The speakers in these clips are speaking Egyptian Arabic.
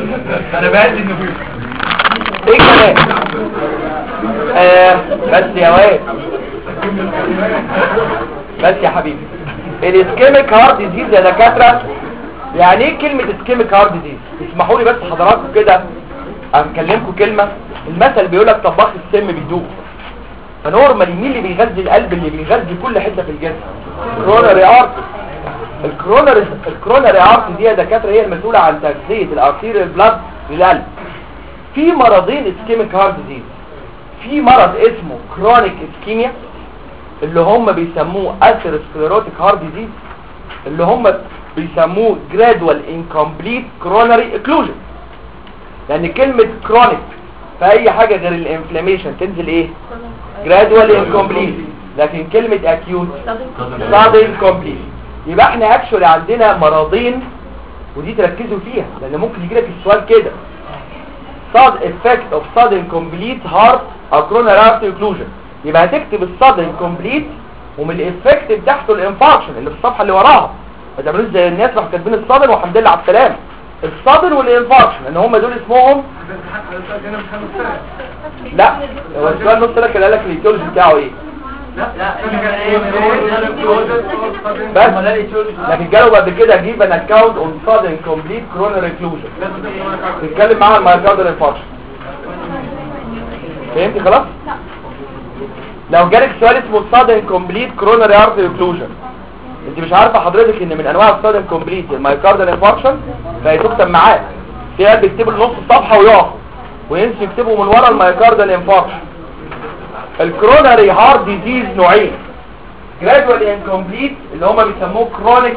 انا بهدي النفوس ايه كمان آه بس يا واد بس يا حبيبي الاسكيميك هارد ديزيز يا دكاتره يعني ايه كلمه اسكيميك هارد ديزيز اسمحوا لي بس حضراتكم كده هنكلمكم كلمه المثل بيقول لك طباخ السم بيدوق فنورمالي مين اللي بيغذي القلب اللي بيغذي كل حته في الجسم كروناري ارت الكروناري الكروناري ارت دي يا دكاتره هي المسؤوله عن تغذيه الارتيريال بلاد للقلب في مرضين اسكيميك هارد ديزيز في مرض اسمه كرونيك اسكيميا اللي هم بيسموه اثيروسكليروتيك هارد ديزيز اللي هم بيسموه جرادوال انكمبليت كروناري اكلوجن لان كلمه كرونيك في اي حاجه غير الانفلاميشن تنزل ايه جرادوال انكمبليت لكن كلمه اكيوت سادن كومبليت يبقى احنا اكشولي عندنا مرضين ودي تركزوا فيها لان ممكن يجي لك السؤال كده sud effect of sudden complete heart or coronary artery occlusion يبقى هتكتب السادن كومبليت ومن الافكت بتاعته الانفاركشن اللي في الصفحه اللي وراها ما تعملوش زي الناس راحوا كاتبين السادن والحمد لله على السلامه السادن والانفاركشن ان هم دول اسمهم لا هو السؤال نص لك قال لك الايتيولوجي بتاعه ايه بس لكن جاوب قبل كده جيب ان اكونت اون sudden complete coronary occlusion نتكلم معاها المايكاردال انفاركشن فهمتي خلاص لو جالك سؤال اسمه sudden complete coronary artery occlusion انت مش عارفه حضرتك ان من انواع السادن كومبليت المايكاردال انفاركشن فهيتكتب معاه في قلب بيكتبوا نص الصفحه ويقفوا وينسوا يكتبوا من ورا المايكاردال انفاركشن الكروناري هارت ديزيز نوعين جرادوال انكمبليت اللي هم بيسموه كرونيك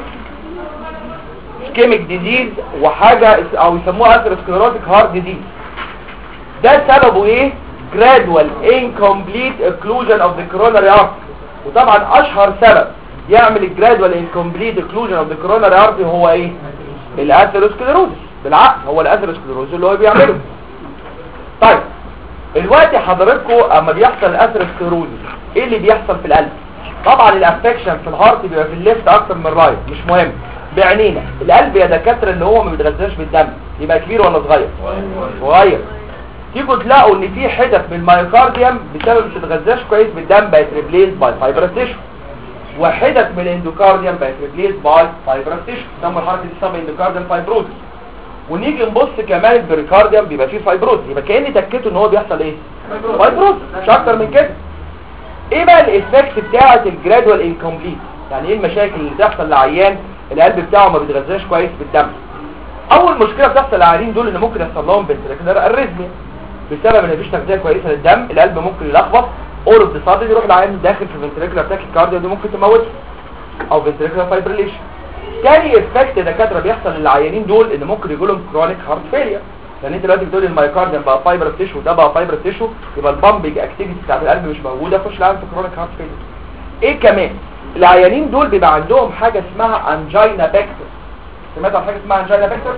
سكيميك ديزيز وحاجه اس- او يسموها اثيروسكليروتيك هارت ديزيز ده سببه ايه جرادوال انكمبليت occlusion اوف ذا كوروناري ارتري وطبعا اشهر سبب يعمل الجرادوال انكمبليت occlusion اوف ذا كوروناري ارتري هو ايه الاثيروسكليروزس بالعقل هو الاثيروسكليروز اللي هو بيعمله طيب دلوقتي حضراتكم اما بيحصل الاثيروسكليروز ايه اللي بيحصل في القلب طبعا الافكشن في الهارت بيبقى في الليفت اكتر من الرايت مش مهم بعينينا القلب يا دكاتره اللي هو ما بيتغذاش بالدم يبقى كبير ولا صغير صغير تيجوا تلاقوا ان في حتت من المايوكارديوم بسبب ما بتتغذاش كويس بالدم بقت ريبليس باي فايبرس تيشو وحتت من الاندوكارديوم بقت ريبليس باي فايبرس تيشو يسموا الحركه دي اسمها اندوكارديوم فايبروز ونيجي نبص كمان البريكارديوم بيبقى فيه فايبروز يبقى كاني تكيته ان هو بيحصل ايه فايبروز مش اكتر من كده ايه بقى الايفكت بتاعه الجرادوال انكمبليت يعني ايه المشاكل اللي بتحصل لعيان القلب بتاعه ما بيتغذاش كويس بالدم اول مشكله بتحصل للعيانين دول ان ممكن يحصل لهم فنتريكولار اريزميا بسبب ان مفيش تغذيه كويسه للدم القلب ممكن يلخبط اور اوف ذا يروح العيان داخل في فنتريكولار تاكيكارديا دي ممكن تموته او فنتريكولار فايبريليشن تاني افكت دكاتره بيحصل للعيانين دول ان ممكن يجي لهم كرونيك هارت فيلير لان انت دلوقتي بتقول المايكارديوم بقى فايبر تيشو ده بقى فايبر تيشو يبقى البامبنج اكتيفيتي بتاعت القلب مش موجوده خش العيان في كرونيك هارت فيلير ايه كمان العيانين دول بيبقى عندهم حاجه اسمها انجينا باكتر سمعت عن حاجه اسمها انجينا باكتر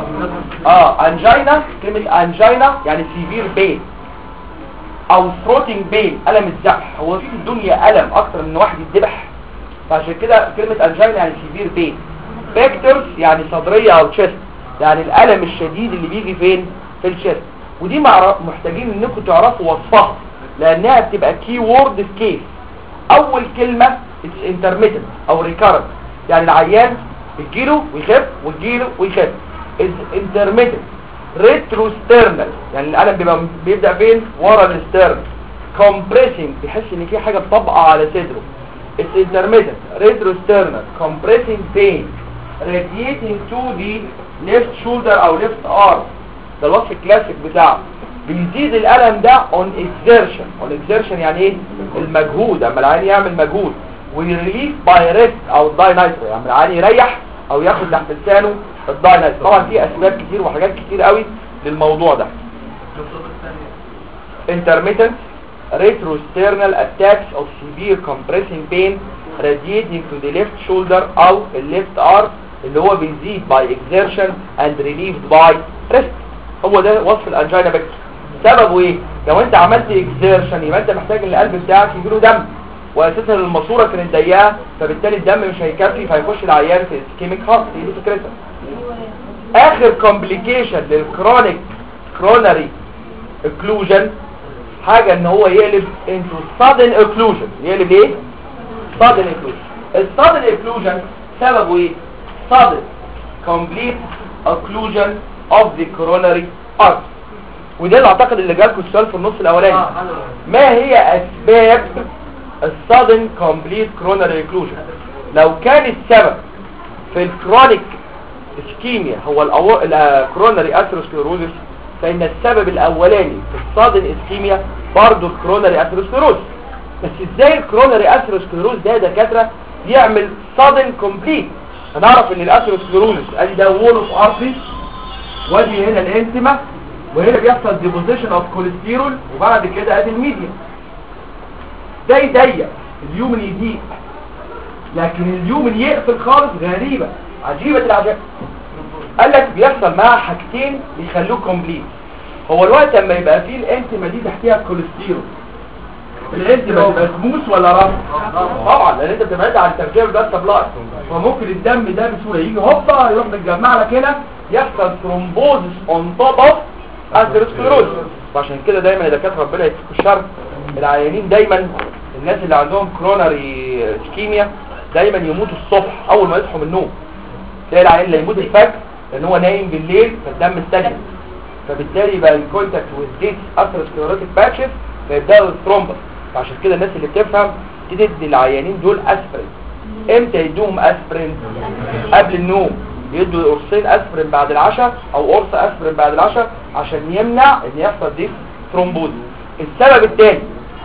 اه انجينا كلمه انجينا يعني سيفير بين او ثروتنج بين الم الذبح هو في الدنيا الم اكتر من واحد يتذبح فعشان كده كلمه انجينا يعني سيفير بين باكترز يعني صدريه او تشيست يعني الالم الشديد اللي بيجي فين في الشيست ودي معر- محتاجين انكم تعرفوا وصفها لانها بتبقى كي وورد في كيس اول كلمه اتس انترميتنت او ريكارنت يعني العيان بتجيله ويخف وتجيله ويخف انترميتنت ريتروسترنال يعني الالم بيبقى بيبدا فين ورا السترن كومبريسنج بيحس ان في حاجه بتطبقه على صدره اتس انترميتنت ريتروسترنال كومبريسنج بين radiating to the left shoulder او left arm ده الوصف الكلاسيك بتاعه بيزيد الالم ده on exertion on exertion يعني ايه المجهود اما العين يعمل مجهود ويريليف باي ريست او الداينايترو يعني العين يريح او ياخد تحت لسانه الداينايترو طبعا في اسباب كتير وحاجات كتير قوي للموضوع ده intermittent retrosternal attacks of severe compressing pain radiating to the left shoulder او left arm اللي هو بيزيد by exertion and relieved by rest هو ده وصف الانجينا بكتر سببه ايه لو انت عملت exertion يبقى انت محتاج ان القلب بتاعك يجيله دم واساسا الماسوره كانت ضيقه فبالتالي الدم مش هيكفي فهيخش العيان في اسكيميك هارت دي فكرتها اخر كومبليكيشن للكرونيك كروناري اوكلوجن حاجه ان هو يقلب انتو sudden occlusion يقلب ايه sudden occlusion السادن occlusion سببه ايه sudden complete occlusion of the coronary artery وده اللي اعتقد اللي جالكم السؤال في النص الاولاني ما هي اسباب السادن كومبليت كروناري occlusion لو كان السبب في الكرونيك اسكيميا هو الكروناري اثيروسكليروزس فان السبب الاولاني في السادن اسكيميا برضه الكروناري اثيروسكليروز بس ازاي الكروناري اثيروسكليروز ده يا دكاتره يعمل سادن كومبليت هنعرف ان الاثيروسكليروز ادي ده وول اوف ارتري وادي هنا الانتما وهنا بيحصل ديبوزيشن اوف كوليسترول وبعد كده ادي الميديا ده يضيق اليومن يضيق لكن اليومن يقفل خالص غريبة عجيبة العجائب قال لك بيحصل معاه حاجتين بيخلوه كومبليت هو الوقت لما يبقى فيه الانتما دي تحتيها الكوليسترول الانتما تبقى سموث ولا رف طبعا لان انت بتبعد عن تركيب ده سبلاي فممكن الدم ده بسهوله يجي هوبا يروح متجمع لك هنا يحصل ثرومبوزس اون توب اوف اثيروسكليروز وعشان كده دايما يا دكاتره ربنا يكفيكم الشر العيانين دايما الناس اللي عندهم كروناري اسكيميا دايما يموتوا الصبح اول ما يصحوا من النوم تلاقي العيان اللي يموت الفجر لان هو نايم بالليل فالدم استجد فبالتالي يبقى الكونتاكت وذ ذيس اثيروسكليروتيك باتشز فيبداوا الثرومبس فعشان كده الناس اللي بتفهم تدي العيانين دول اسبرين امتى يدوهم اسبرين قبل النوم يدوا قرصين اسبرين بعد العشاء او قرص اسبرين بعد العشاء عشان يمنع ان يحصل دي ثرومبوز السبب الثاني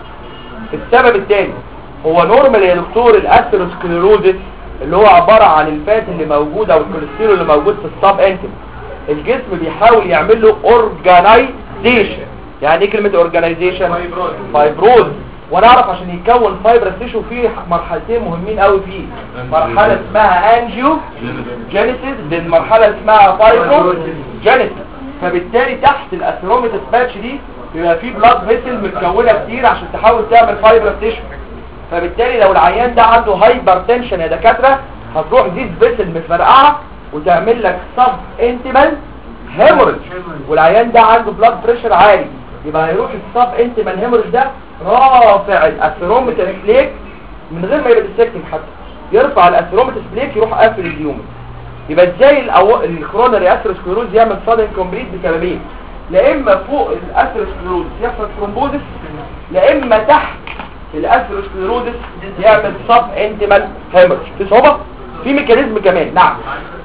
السبب الثاني هو نورمال يا دكتور الاثيروسكليروزس اللي هو عبارة عن الفات اللي موجود او الكوليسترول اللي موجود في الصاب انتم الجسم بيحاول يعمل له اورجانيزيشن يعني ايه كلمة اورجانيزيشن فايبروز ونعرف عشان يتكون فايبرس تيشو فيه مرحلتين مهمين قوي فيه مرحلة اسمها انجيو جينيسيس بين مرحلة اسمها فايبرو جينيسيس فبالتالي تحت الاثيروميتس باتش دي بيبقى فيه بلاد فيسل متكونة كتير عشان تحاول تعمل فايبرس تيشو فبالتالي لو العيان ده عنده هايبر تنشن يا دكاتره هتروح دي فيسل مفرقعه وتعمل لك سب انتمال هيموريج والعيان ده عنده بلاد بريشر عالي يبقى هيروح السب انتمال هيموريج ده رافع الاثيروميتس بليك من غير ما يبقى ديسكتنج حتى يرفع الاثيروميتس بليك يروح قافل اليوم يبقى ازاي الأو... الكرونري اثيروسكليروز يعمل سادن كومبليت بسببين لا اما فوق الاثيروسكليروز يحصل ثرومبوزس لا اما تحت الاثيروسكليروزس يعمل سب انتمال هيموريج في صعوبه في ميكانيزم كمان نعم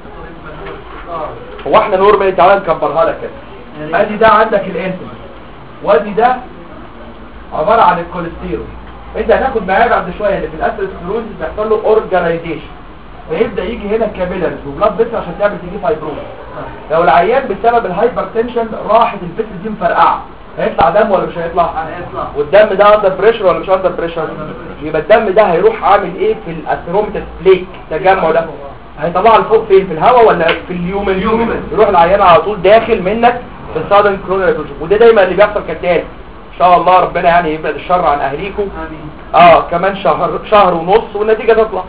هو احنا نورمالي تعالى نكبرها لك كده ادي ده عندك الانتمال وادي ده عباره عن الكوليسترول انت هتاخد معايا بعد شويه اللي في الاثيروسكليروزس بيحصل له اورجانيزيشن فيبدا يجي هنا كابيلاريز وبلاد بس عشان تعمل تجي فايبروز لو العيان بسبب الهايبرتنشن راحت الفيسل دي مفرقعه هيطلع دم ولا مش هيطلع هيطلع والدم ده اندر بريشر ولا مش اندر بريشر يبقى الدم ده هيروح عامل ايه في الاثيروميتس بليك التجمع ده هيطلع لفوق فين في الهواء ولا في اليوم اليوم يروح العيان على طول داخل منك في السادن كرونري وده دايما اللي بيحصل كالتالي ان شاء الله ربنا يعني يبعد الشر عن اهليكم امين اه كمان شهر شهر ونص والنتيجه تطلع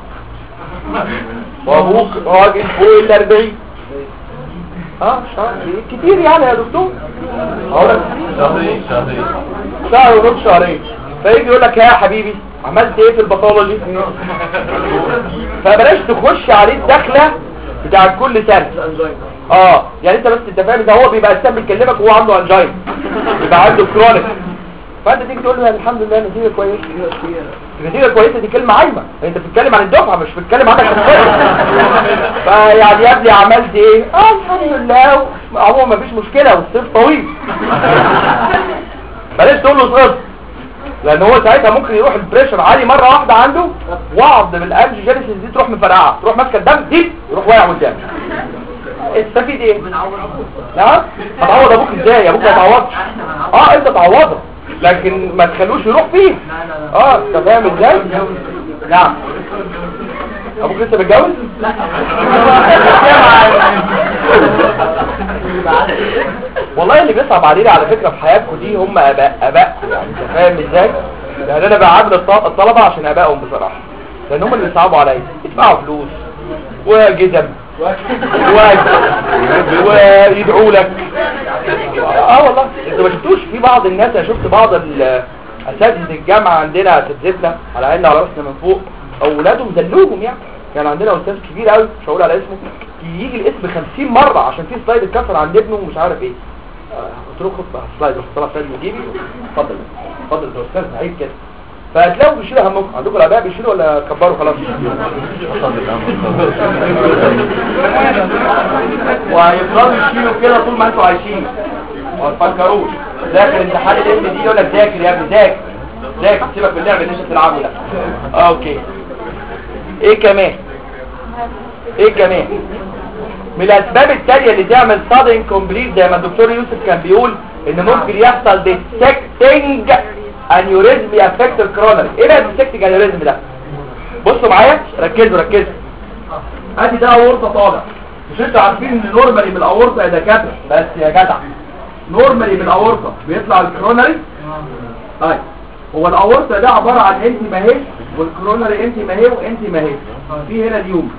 وابوك راجل فوق ال 40 اه شهر كتير يعني يا دكتور هقول لك شهرين شهرين شهر ونص شهرين فيجي يقول لك يا حبيبي عملت ايه في الباثولوجي فبلاش تخش عليه الدخله بتاعت كل سنه اه يعني انت بس انت فاهم ده هو بيبقى السام بيكلمك وهو عنده انجاين بيبقى عنده كرونيك فانت تيجي تقول له الحمد لله نتيجه كويسه النتيجه كويسه دي كلمه عايمه انت بتتكلم عن الدفعه مش بتتكلم عنك شخصيا فيعني يا ابني عملت ايه اه الحمد لله عموما مفيش مشكله والصيف طويل بلاش تقول له صفر لان هو ساعتها ممكن يروح البريشر عالي مره واحده عنده وعض بالانجيوجينيسيس دي تروح مفرقعه تروح ماسكه الدم دي يروح واقع قدام استفيد ايه نعم هتعوض ابوك ازاي ابوك ما يتعوضش اه انت تعوضه لكن ما تخلوش يروح فيه اه انت فاهم ازاي نعم ابوك لسه متجوز لا والله اللي بيصعب علينا على فكرة في حياتكم دي هم اباء ابائكم يعني انت فاهم ازاي يعني انا بعامل الط- الطلبة عشان ابائهم بصراحة لان هم اللي بيصعبوا عليا يدفعوا فلوس وجزم ويدعوا لك اه والله انت ما شفتوش في بعض الناس انا شفت بعض ال- اساتذه الجامعه عندنا اساتذتنا على عيننا على راسنا من فوق اولادهم دلوهم يعني كان عندنا استاذ كبير قوي مش هقول على اسمه يجي الاسم 50 مره عشان في سلايد اتكسر عند ابنه ومش عارف ايه آه، قلت له خد بقى سلايد رحت طلع سلايد من جيبي اتفضل اتفضل ده استاذ عيب كده فهتلاقوا بيشيلوا همكم عندكم الاباء بيشيلوا ولا كبروا خلاص وهيفضلوا يشيلوا كده طول ما انتوا عايشين ما تفكروش ذاكر امتحان الام دي يقول لك ذاكر يا ابني ذاكر ذاكر سيبك من اللعب اللي انت بتلعبه ده اوكي ايه كمان ايه كمان من الاسباب التانية اللي تعمل صدن كومبليت زي ما الدكتور يوسف كان بيقول ان ممكن يحصل ديسكتنج انيوريزم يافكت الكرونري ايه بقى الديسكتنج انيوريزم ده بصوا معايا ركزوا ركزوا ادي ده اورطه طالع مش انتوا عارفين ان نورمالي من الاورطه يا دكاتره بس يا جدع نورمالي من الاورطه بيطلع الكرونري طيب هو الاورطه ده عباره عن انتي ماهيش والكرونري انتي ماهي وانتي ماهي في هنا اليوم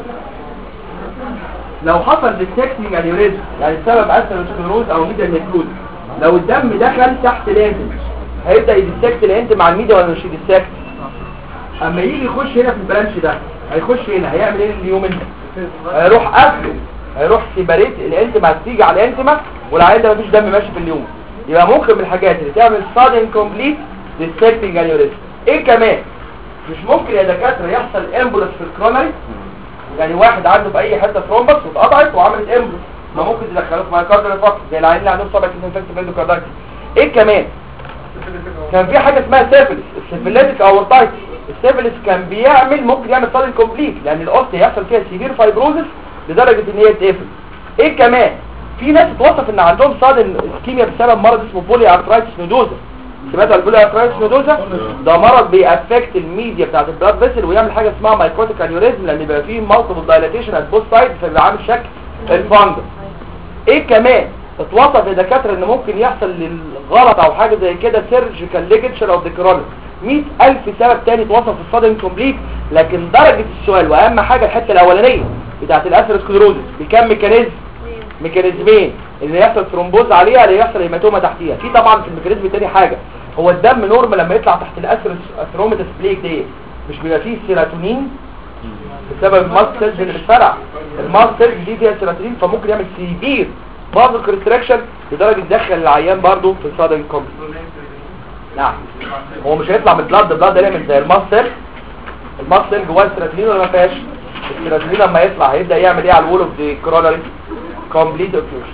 لو حصل ديسكتنج انيوريزم يعني بسبب اثيروسكلروز او ميديا نيكروز لو الدم دخل تحت الانتم هيبدا يديسكت الانت مع الميديا ولا مش يديسكت اما يجي يخش هنا في البرانش ده هيخش هنا هيعمل ايه اليومين هيروح قفله هيروح سيباريت الانتما هتيجي على الانتما والعيان ده مفيش دم ماشي في اليوم يبقى ممكن من الحاجات اللي تعمل sudden complete dissecting aneurysm ايه كمان مش ممكن يا دكاتره يحصل امبولس في الكرونري يعني واحد عنده في اي حته ثرومبس واتقطعت وعملت امبولس ما ممكن تدخله في مايكارديال انفاركت زي العيان اللي عندهم صابع انفكتيف اندوكاردايتس ايه كمان كان في حاجه اسمها سيفلس السيفليتك اورتايتس السيفلس كان بيعمل ممكن يعمل صدر كومبليت لان الاوست يحصل فيها سيفير فايبروزس لدرجه ان هي تقفل ايه كمان في ناس اتوصف ان عندهم صدر اسكيميا بسبب مرض اسمه بولي ارثرايتس نودوزا سمعت عن البولي ارثرايتس نودوزا ده مرض بيأفكت الميديا بتاعت البلاد فيسل ويعمل حاجه اسمها مايكوتيك انيوريزم لان بيبقى فيه مالتيبل دايلاتيشن ات بوث سايد فبيبقى عامل شكل الفانجس ايه كمان اتوصف الدكاتره ان ممكن يحصل للغلط او حاجه زي كده سيرجيكال ليجتشر اوف ذا كرونيك 100000 سبب تاني اتوصف في الصدم كومبليت لكن درجه السؤال واهم حاجه الحته الاولانيه بتاعه الاثيروسكليروزس بكم ميكانيزم ميكانيزمين اللي يحصل ثرومبوز عليها اللي يحصل هيماتوما تحتيها في طبعا في الميكانيزم التاني حاجه هو الدم نورمال لما يطلع تحت الاثيروماتس بليك دي مش بيبقى فيه سيراتونين بسبب الماست سيلز اللي بتفرع الماست سيلز دي فيها سيراتونين فممكن يعمل سيفير بازل كونستراكشن لدرجه يدخل العيان برضه في صدر كومبليت نعم هو مش هيطلع من البلاد البلاد ده يعمل زي الماست سيل الماست سيل جواه السيراتونين ولا ما فيهاش السيراتونين لما يطلع هيبدا يعمل ايه على الوول اوف ذا كورونري كومبليت اوكلوجن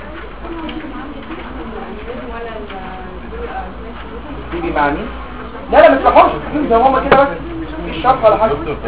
تيجي مع مين لا لا ما تشرحوش تجيب زي ما هما كده بس مش شرح ولا حاجه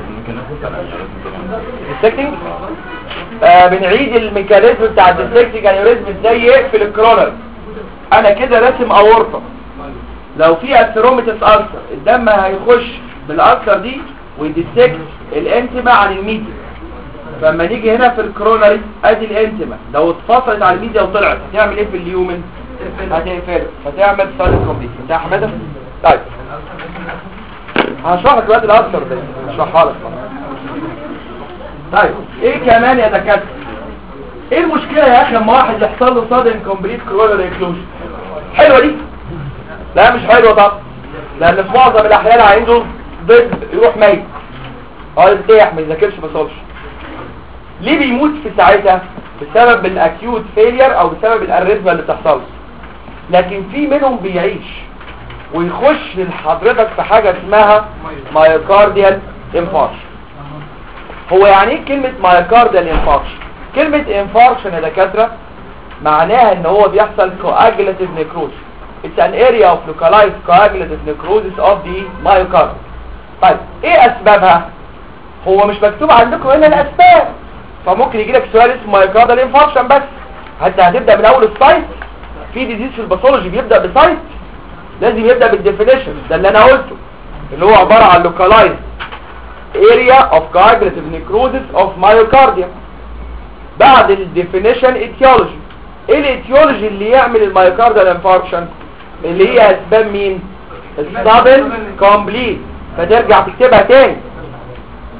السكتنج آه بنعيد الميكانيزم بتاع الديسكتنج انيوريزم ازاي يقفل الكرونر انا كده راسم اورطه لو في اثيروميتس ألسر الدم هيخش بالألسر دي ويديسكت الانتما عن الميديا فلما نيجي هنا في الكرونري ادي الانتما لو اتفصلت على الميديا وطلعت هتعمل ايه في اليومن هتقفله فتعمل سالت كومبليت انت يا حماده طيب هشرح لك دلوقتي الألسر ده هشرحها لك طيب ايه كمان يا دكاتره ايه المشكله يا اخي لما واحد يحصل له صدم كومبليت كرونري اكلوجن حلوه دي لا مش حلوه طبعا لان في معظم الاحيان عنده ضد يروح ميت اه يرتاح ما يذاكرش ما يصابش ليه بيموت في ساعتها بسبب الاكيوت فيلير او بسبب الاريزما اللي بتحصل لكن في منهم بيعيش ويخش لحضرتك في حاجه اسمها مايوكارديال انفاركشن هو يعني ايه كلمه مايوكارديال انفاركشن كلمه انفاركشن يا دكاتره معناها ان هو بيحصل coagulative necrosis It's an area of localized coagulative necrosis of the myocardium. طيب ايه اسبابها؟ هو مش مكتوب عندكم هنا الاسباب فممكن يجي لك سؤال اسمه مايوكاردال انفاركشن بس انت هتبدا من اول السايت في ديزيز في الباثولوجي بيبدا بسايت لازم يبدا بالديفينيشن ده اللي انا قلته اللي هو عباره عن localized area of coagulative necrosis of myocardium بعد الديفينيشن etiology ايه الايتيولوجي اللي يعمل المايوكاردال انفاركشن اللي هي اسباب مين السابل كومبليت فترجع تكتبها تاني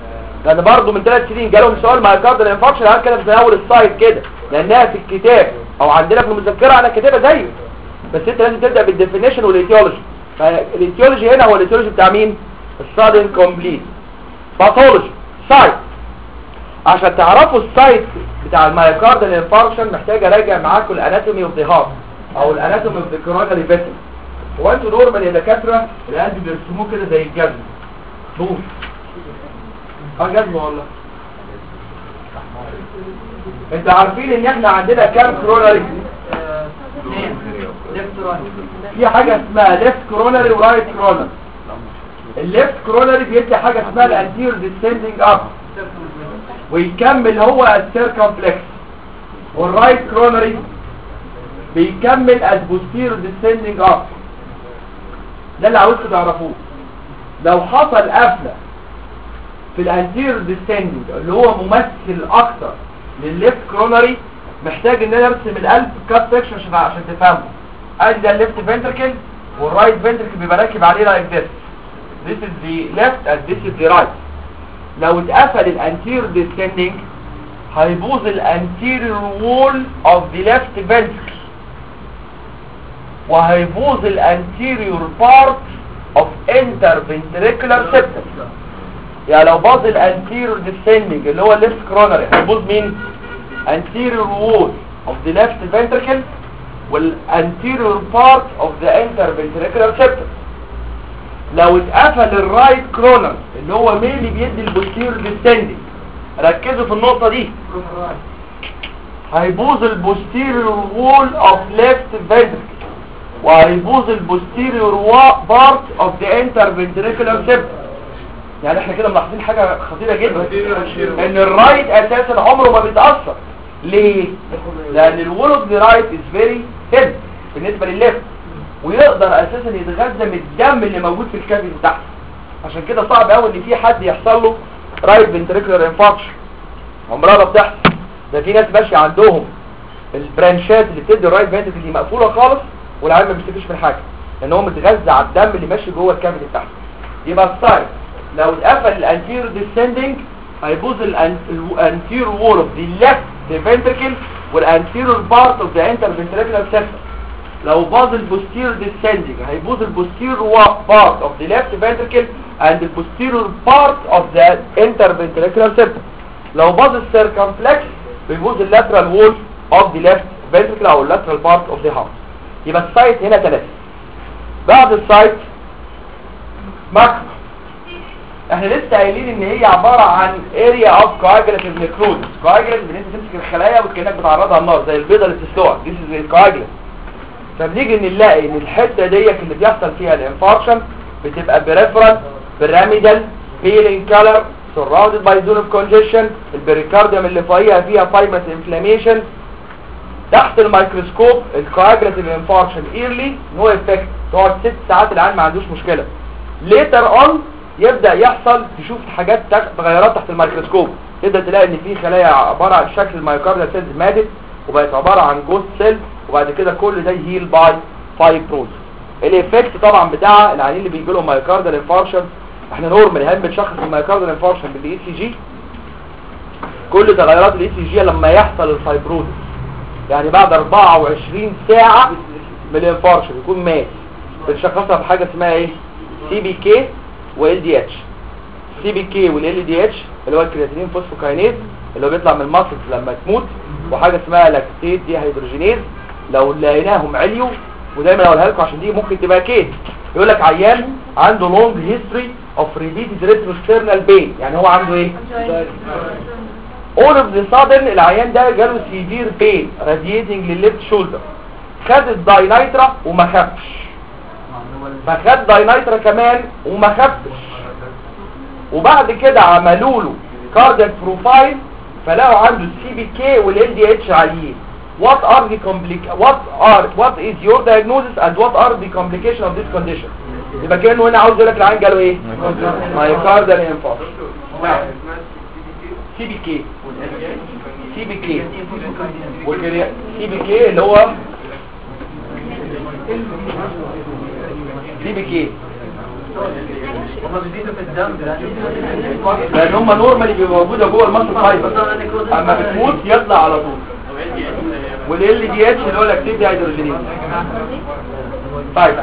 لان برضه من ثلاث سنين جالهم سؤال مايوكاردال انفاركشن قال كده في اول السايد كده لانها في الكتاب او عندنا في المذكره انا كاتبها زيه بس انت لازم تبدا بالديفينيشن والايتيولوجي فالايتيولوجي هنا هو الايتيولوجي بتاع مين السادن كومبليت باثولوجي سايت عشان تعرفوا السايت بتاع المايوكاردال انفاركشن محتاج اراجع معاكم الاناتومي اوف ذا هارت او الاناتومي اوف ذا كوروناري فيسل هو انتوا نورمال يا دكاتره القلب بيرسموه كده زي الجزم طول اه جزمه والله انتوا عارفين ان احنا عندنا كام كوروناري في حاجه اسمها ليفت كوروناري ورايت كوروناري الليفت كوروناري بيدي حاجه اسمها الانتير ديسندنج اب ويكمل هو السيركمفلكس والرايت كوروناري بيكمل از بوستيرو ديسندنج اب ده اللي عاوزكم تعرفوه لو حصل قفله في الانتير ديسندنج اللي هو ممثل اكتر للليفت كوروناري محتاج ان انا ارسم القلب كات سكشن عشان عشان تفهمه ادي ده الليفت فنتركل والرايت فنتركل بيبقى راكب عليه لايك ذس this is the left and this is the right لو اتقفل الانتير ديسندنج هيبوظ الانتيريور وول اوف ذا ليفت فنتركل وهيبوظ الانتيريور بارت اوف انتر فنتريكولار سيبتم يعني لو باظ الانتيريور ديسندنج اللي هو الليفت كرونري هيبوظ مين anterior wall of the left ventricle والanterior part of the interventricular septum لو اتقفل الرايت كرونر اللي هو مين اللي بيدي البوستيريور ديسندنج ركزوا في النقطة دي هيبوظ البوستيريور وول اوف ليفت ventricle وهيبوظ البوستيريور بارت اوف ذا انترفنتريكولار سيبتم يعني احنا كده ملاحظين حاجة خطيرة جدا ان الرايت اساسا عمره ما بيتأثر ليه؟ لان الوول اوف ذا رايت از فيري ثين بالنسبة للليفت ويقدر اساسا يتغذى من الدم اللي موجود في الكافيتي تحت عشان كده صعب قوي ان في حد يحصل له رايت فنتريكولار انفاركشن عمرها ما بتحصل ده في ناس ماشيه عندهم البرانشات اللي بتدي الرايت فنتريكل دي مقفوله خالص والعيال ما بيستفيش من حاجه لان هو متغذى على الدم اللي ماشي جوه الكافيتي تحت يبقى السايد لو اتقفل الانتيرو ديسندنج هيبوظ الانتيرو وول اوف ذا ليفت فنتركل والانتيرو بارت اوف ذا انتر فنتريكولار سيستم لو باظ البوستيرو ديسندنج هيبوظ البوستيرو بارت اوف ذا ليفت فنتركل اند البوستيرو بارت اوف ذا انتر فنتريكولار سيستم لو باظ السيركمفلكس بيبوظ اللاترال وول اوف ذا ليفت فنتركل او اللاترال بارت اوف ذا هارت يبقى السايت هنا ثلاثه بعد السايت ماكرو احنا لسه قايلين ان هي عبارة عن اريا اوف coagulative necrosis coagulative ان انت تمسك الخلايا وكانك بتعرضها النار زي البيضه اللي بتسلقها دي زي الكواجلت فبنيجي نلاقي ان الحته ديت اللي بيحصل فيها الانفاركشن بتبقى بريفرال بيراميدال بيلين كلر سراوندد باي زون اوف كونجيشن البريكارديوم اللي فوقيها فيها فايبرس انفلاميشن تحت الميكروسكوب الكواجلاتيف انفاركشن ايرلي نو افكت تقعد ست ساعات العيان ما عندوش مشكله ليتر اون يبدأ يحصل تشوف حاجات تغيرات تحت الميكروسكوب تبدأ تلاقي ان في خلايا عبارة عن شكل الميوكارديال سيلز ماتت وبقت عبارة عن جوست سيل وبعد كده كل ده يهيل باي فايبروز الايفكت طبعا بتاع العيانين اللي بيجي لهم مايوكارديال انفاركشن احنا نورمال هل بنشخص المايوكارديال انفاركشن بالاي سي جي كل تغيرات الاي سي جي لما يحصل الفايبروز يعني بعد 24 ساعة من الانفاركشن يكون مات بنشخصها بحاجة اسمها ايه سي بي كي وال دي اتش سي بي كي والال دي اتش اللي هو الكرياتينين فوسفوكاينيز اللي هو بيطلع من الماسلز لما تموت وحاجه اسمها لاكتيت دي هيدروجينيز لو لقيناهم عليوا ودايما اقولها لكم عشان دي ممكن تبقى كيس يقول لك عيان عنده لونج هيستوري اوف ريبيتد ريتروسترنال بين يعني هو عنده ايه اول اوف ذا سادن العيان ده جاله سيفير بين رادييتنج للليفت شولدر خد الداينايترا وما خفش فخد داينايترا كمان وما خفش وبعد كده عملوا له كاردياك بروفايل فلقوا عنده السي بي كي والال دي اتش عاليين what are the complic what are what is your diagnosis and what are the complication of this condition يبقى كانه هنا عاوز يقول لك العين جاله ايه مايوكارديال انفاركت سي بي كي سي بي كي سي بي كي اللي هو سي بي كي هما بيزيدوا في الدم لان هم نورمالي بيبقوا موجوده جوه المصل فايبر اما بتموت يطلع على طول والال دي اتش اللي هو الاكتيفيتي هيدروجينيز طيب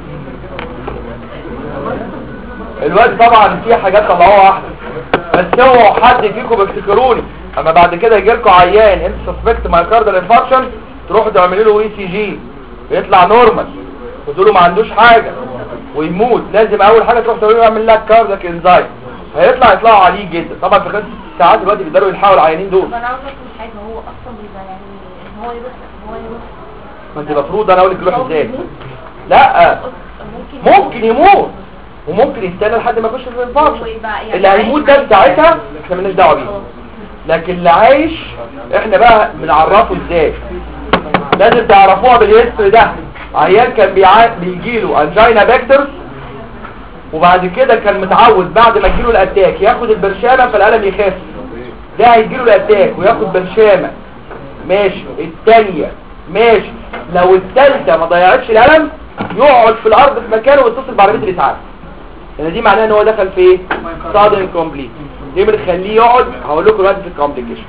الوقت طبعا في حاجات طلعوها واحده بس هو حد فيكم بيفتكروني اما بعد كده يجي لكم عيان انت سسبكت مايكاردال انفاركشن تروحوا تعملوا له اي سي جي يطلع نورمال تقول له ما عندوش حاجه ويموت لازم اول حاجه تروح تعمل له يعمل لك كاردياك انزايم هيطلع يطلعوا عليه جدا طبعا في خلال ست ساعات دلوقتي بيقدروا يلحقوا العيانين دول طب انا عاوز اقول حاجه هو اصلا بيبقى يعني ان هو يروح هو يروح ما انت المفروض انا اقول لك يروح هو ازاي بيموت. لا ممكن ممكن يموت وممكن يستنى لحد ما يخش في الانفاركشن ويبقى يعني اللي هيموت ده عايش ساعتها احنا مالناش دعوه بيه خلاص. لكن اللي عايش احنا بقى بنعرفه ازاي لازم تعرفوها بالهيستوري ده عيان كان بيع... بيجيله انجينا باكترز وبعد كده كان متعود بعد ما يجيله الاتاك ياخد البرشامه فالالم يخف ده هيجيله الاتاك وياخد برشامه ماشي الثانيه ماشي لو الثالثه ما ضيعتش الالم يقعد في الارض في مكانه ويتصل بعربيه الاسعاف لان دي معناها ان هو دخل في ايه صادم كومبليت دي بنخليه يقعد هقول لكم دلوقتي في الكومبليكيشن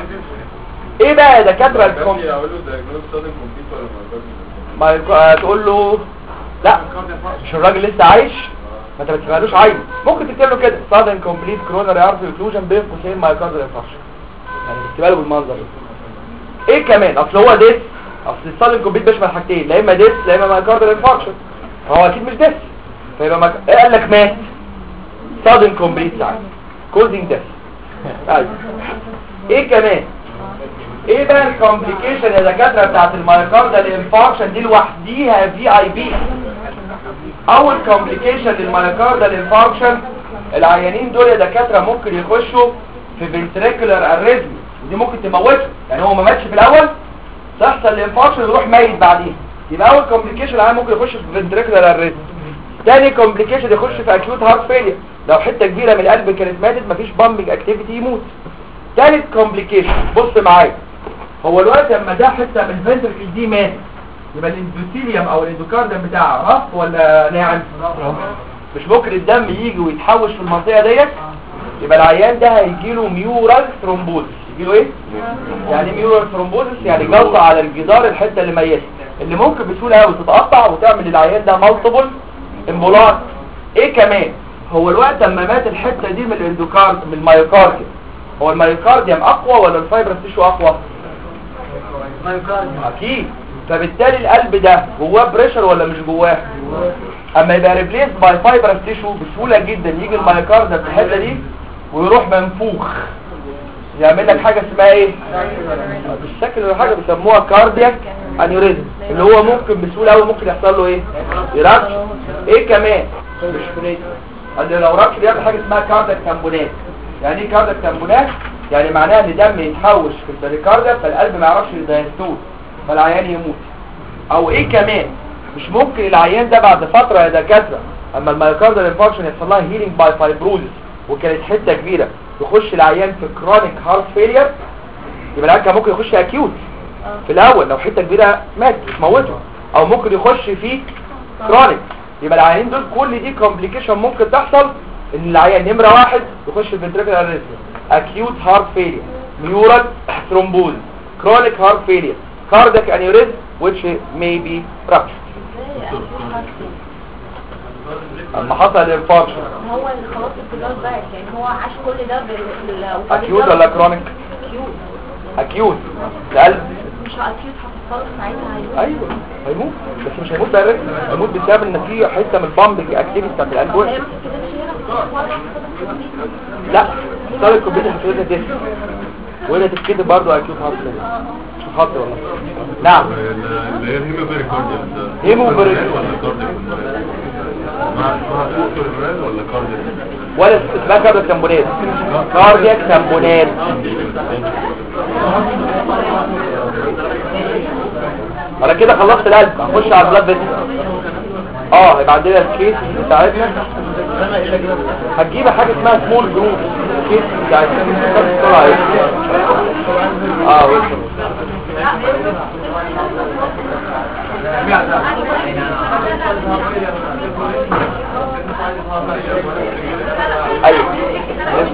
ايه بقى يا دكاتره الكوم اقول له دايجنوز سادن كومبليت ولا ما ما يك- آه، تقول له لا مش الراجل لسه عايش ما انت ما تسمعلوش عايز ممكن تكتب له كده صادم كومبليت كرونري ارتري اوكلوجن بين قوسين مايوكاردال انفاركشن يعني تكتبها له بالمنظر ده ايه كمان اصل هو ديس اصل الصادم كومبليت بيشمل حاجتين لا اما ديس لا اما مايوكاردال انفاركشن فهو اكيد مش ديس فيبقى مك... ايه قال لك مات صادم كومبليت ساعه كوزنج ديس طيب ايه كمان ايه بقى الكومبليكيشن يا دكاتره بتاعت المايوكاردال انفاركشن دي لوحديها في اي بي اول كومبليكيشن للمايوكاردال انفاركشن العيانين دول يا دكاتره ممكن يخشوا في فنتريكولار اريزم ودي ممكن تموته يعني هو ما ماتش في الاول تحصل الانفاركشن ويروح ميت بعدين يبقى اول كومبليكيشن العيان ممكن يخش في فنتريكولار اريزم تاني كومبليكيشن يخش في اكيوت هارت فيلير لو حته كبيره من القلب كانت ماتت مفيش بامبنج اكتيفيتي يموت تالت كومبليكيشن بص معايا هو الوقت لما ده حته من الفنتركل دي مات يبقى الاندوثيليوم او الاندوكارديوم بتاعها رف ولا ناعم مش ممكن الدم يجي ويتحوش في المنطقه ديت يبقى العيان ده هيجي له ميورال ثرومبوزس يجي له ايه يعني ميورال ثرومبوزس يعني جلطه على الجدار الحته اللي ميته اللي ممكن بسهوله قوي تتقطع وتعمل للعيان ده مالتيبل امبولات ايه كمان هو الوقت لما مات الحته دي من الاندوكارد من المايوكارديوم هو المايوكارديوم اقوى ولا الفايبرس تيشو اقوى اكيد فبالتالي القلب ده جواه بريشر ولا مش جواه اما يبقى ريبليس باي فايبرس تيشو بسهوله جدا يجي المايوكارد في الحته دي ويروح منفوخ يعمل لك حاجه اسمها ايه بالشكل ولا حاجه بيسموها كاردياك انيوريزم اللي هو ممكن بسهوله قوي ممكن يحصل له ايه يركش ايه كمان مش فريد اللي لو ركش بيعمل حاجه اسمها كاردياك تامبونات يعني ايه كاردياك تامبونات يعني معناها ان دم يتحوش في البريكارديا فالقلب ما يعرفش يدايستول فالعيان يموت او ايه كمان مش ممكن العيان ده بعد فتره يا دكاتره اما المايوكاردال انفاركشن يحصل لها هيلينج باي فايبروزس وكانت حته كبيره يخش العيان في كرونيك هارت فيلير يبقى العيان كان ممكن يخش اكيوت في الاول لو حته كبيره مات تموته او ممكن يخش في كرونيك يبقى العيانين دول كل دي كومبليكيشن ممكن تحصل ان العيان نمره واحد يخش في فنتريكولار اريثميا اكيوت هارت فيلير ميورال ثرومبوز كرونيك هارت فيلير cardiac aneurysm which may be ruptured اما حصل الانفاركشن هو اللي خلاص البلاد باك يعني هو عاش كل ده بال اكيوت ولا كرونيك اكيوت اكيوت القلب مش اكيوت هتتصرف ساعتها هيموت ايوه هيموت بس مش هيموت دايركت هيموت بسبب ان في حته من البامبنج اكتيفيتي بتاعت القلب هي وقفت ما بتتكلمش هنا مرة واحدة لا صار الكمبيوتر هتقول ديس وهنا تتكتب برضه اكيوت هارت فيلير شوف خط والله نعم اللي هي الهيمو بيريكارديال ده هيمو بيريكارديال. ولا كاردياك مع اسمها سوبر ولا كاردياك ولا اسمها كاردياك تامبونات كاردياك تامبونات انا كده خلصت القلب هنخش على البلاد فيسل اه هيبقى عندنا الكيس بتاعتنا هتجيب حاجه اسمها سمول جروب الكيس بتاعتنا بسرعه ايه اه وصل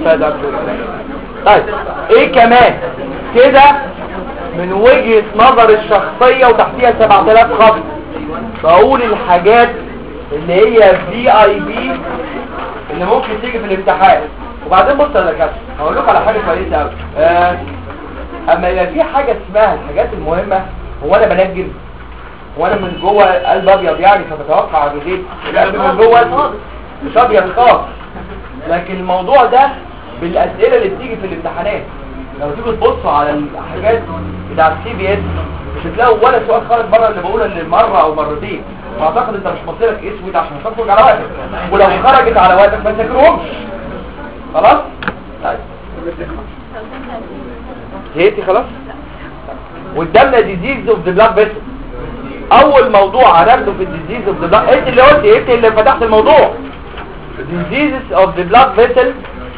فده طيب ايه كمان كده من وجهة نظر الشخصية وتحتيها 7000 خط بقول الحاجات اللي هي في اي بي اللي ممكن تيجي في الامتحان وبعدين بص يا دكاتره هقول لكم على حاجه كويسه قوي آه اما يبقى في حاجه اسمها الحاجات المهمه هو انا بنجم هو انا من جوه قلب ابيض يعني فبتوقع الغيب لا من جوه مش ابيض خالص لكن الموضوع ده بالاسئله اللي بتيجي في الامتحانات لو تيجوا تبصوا على الحاجات بتاع السي بي اس مش هتلاقوا ولا سؤال خارج بره اللي بقوله اللي مره او مرتين فاعتقد انت مش مصيرك اسود عشان تخرج على وقتك ولو خرجت على وقتك ما تذاكرهمش خلاص طيب زهقتي خلاص قدامنا ديزيز اوف ذا بلاد فيسل اول موضوع هناخده في الديزيز اوف ذا بلاد انت اللي قلت انت اللي فتحت الموضوع diseases of the blood vessel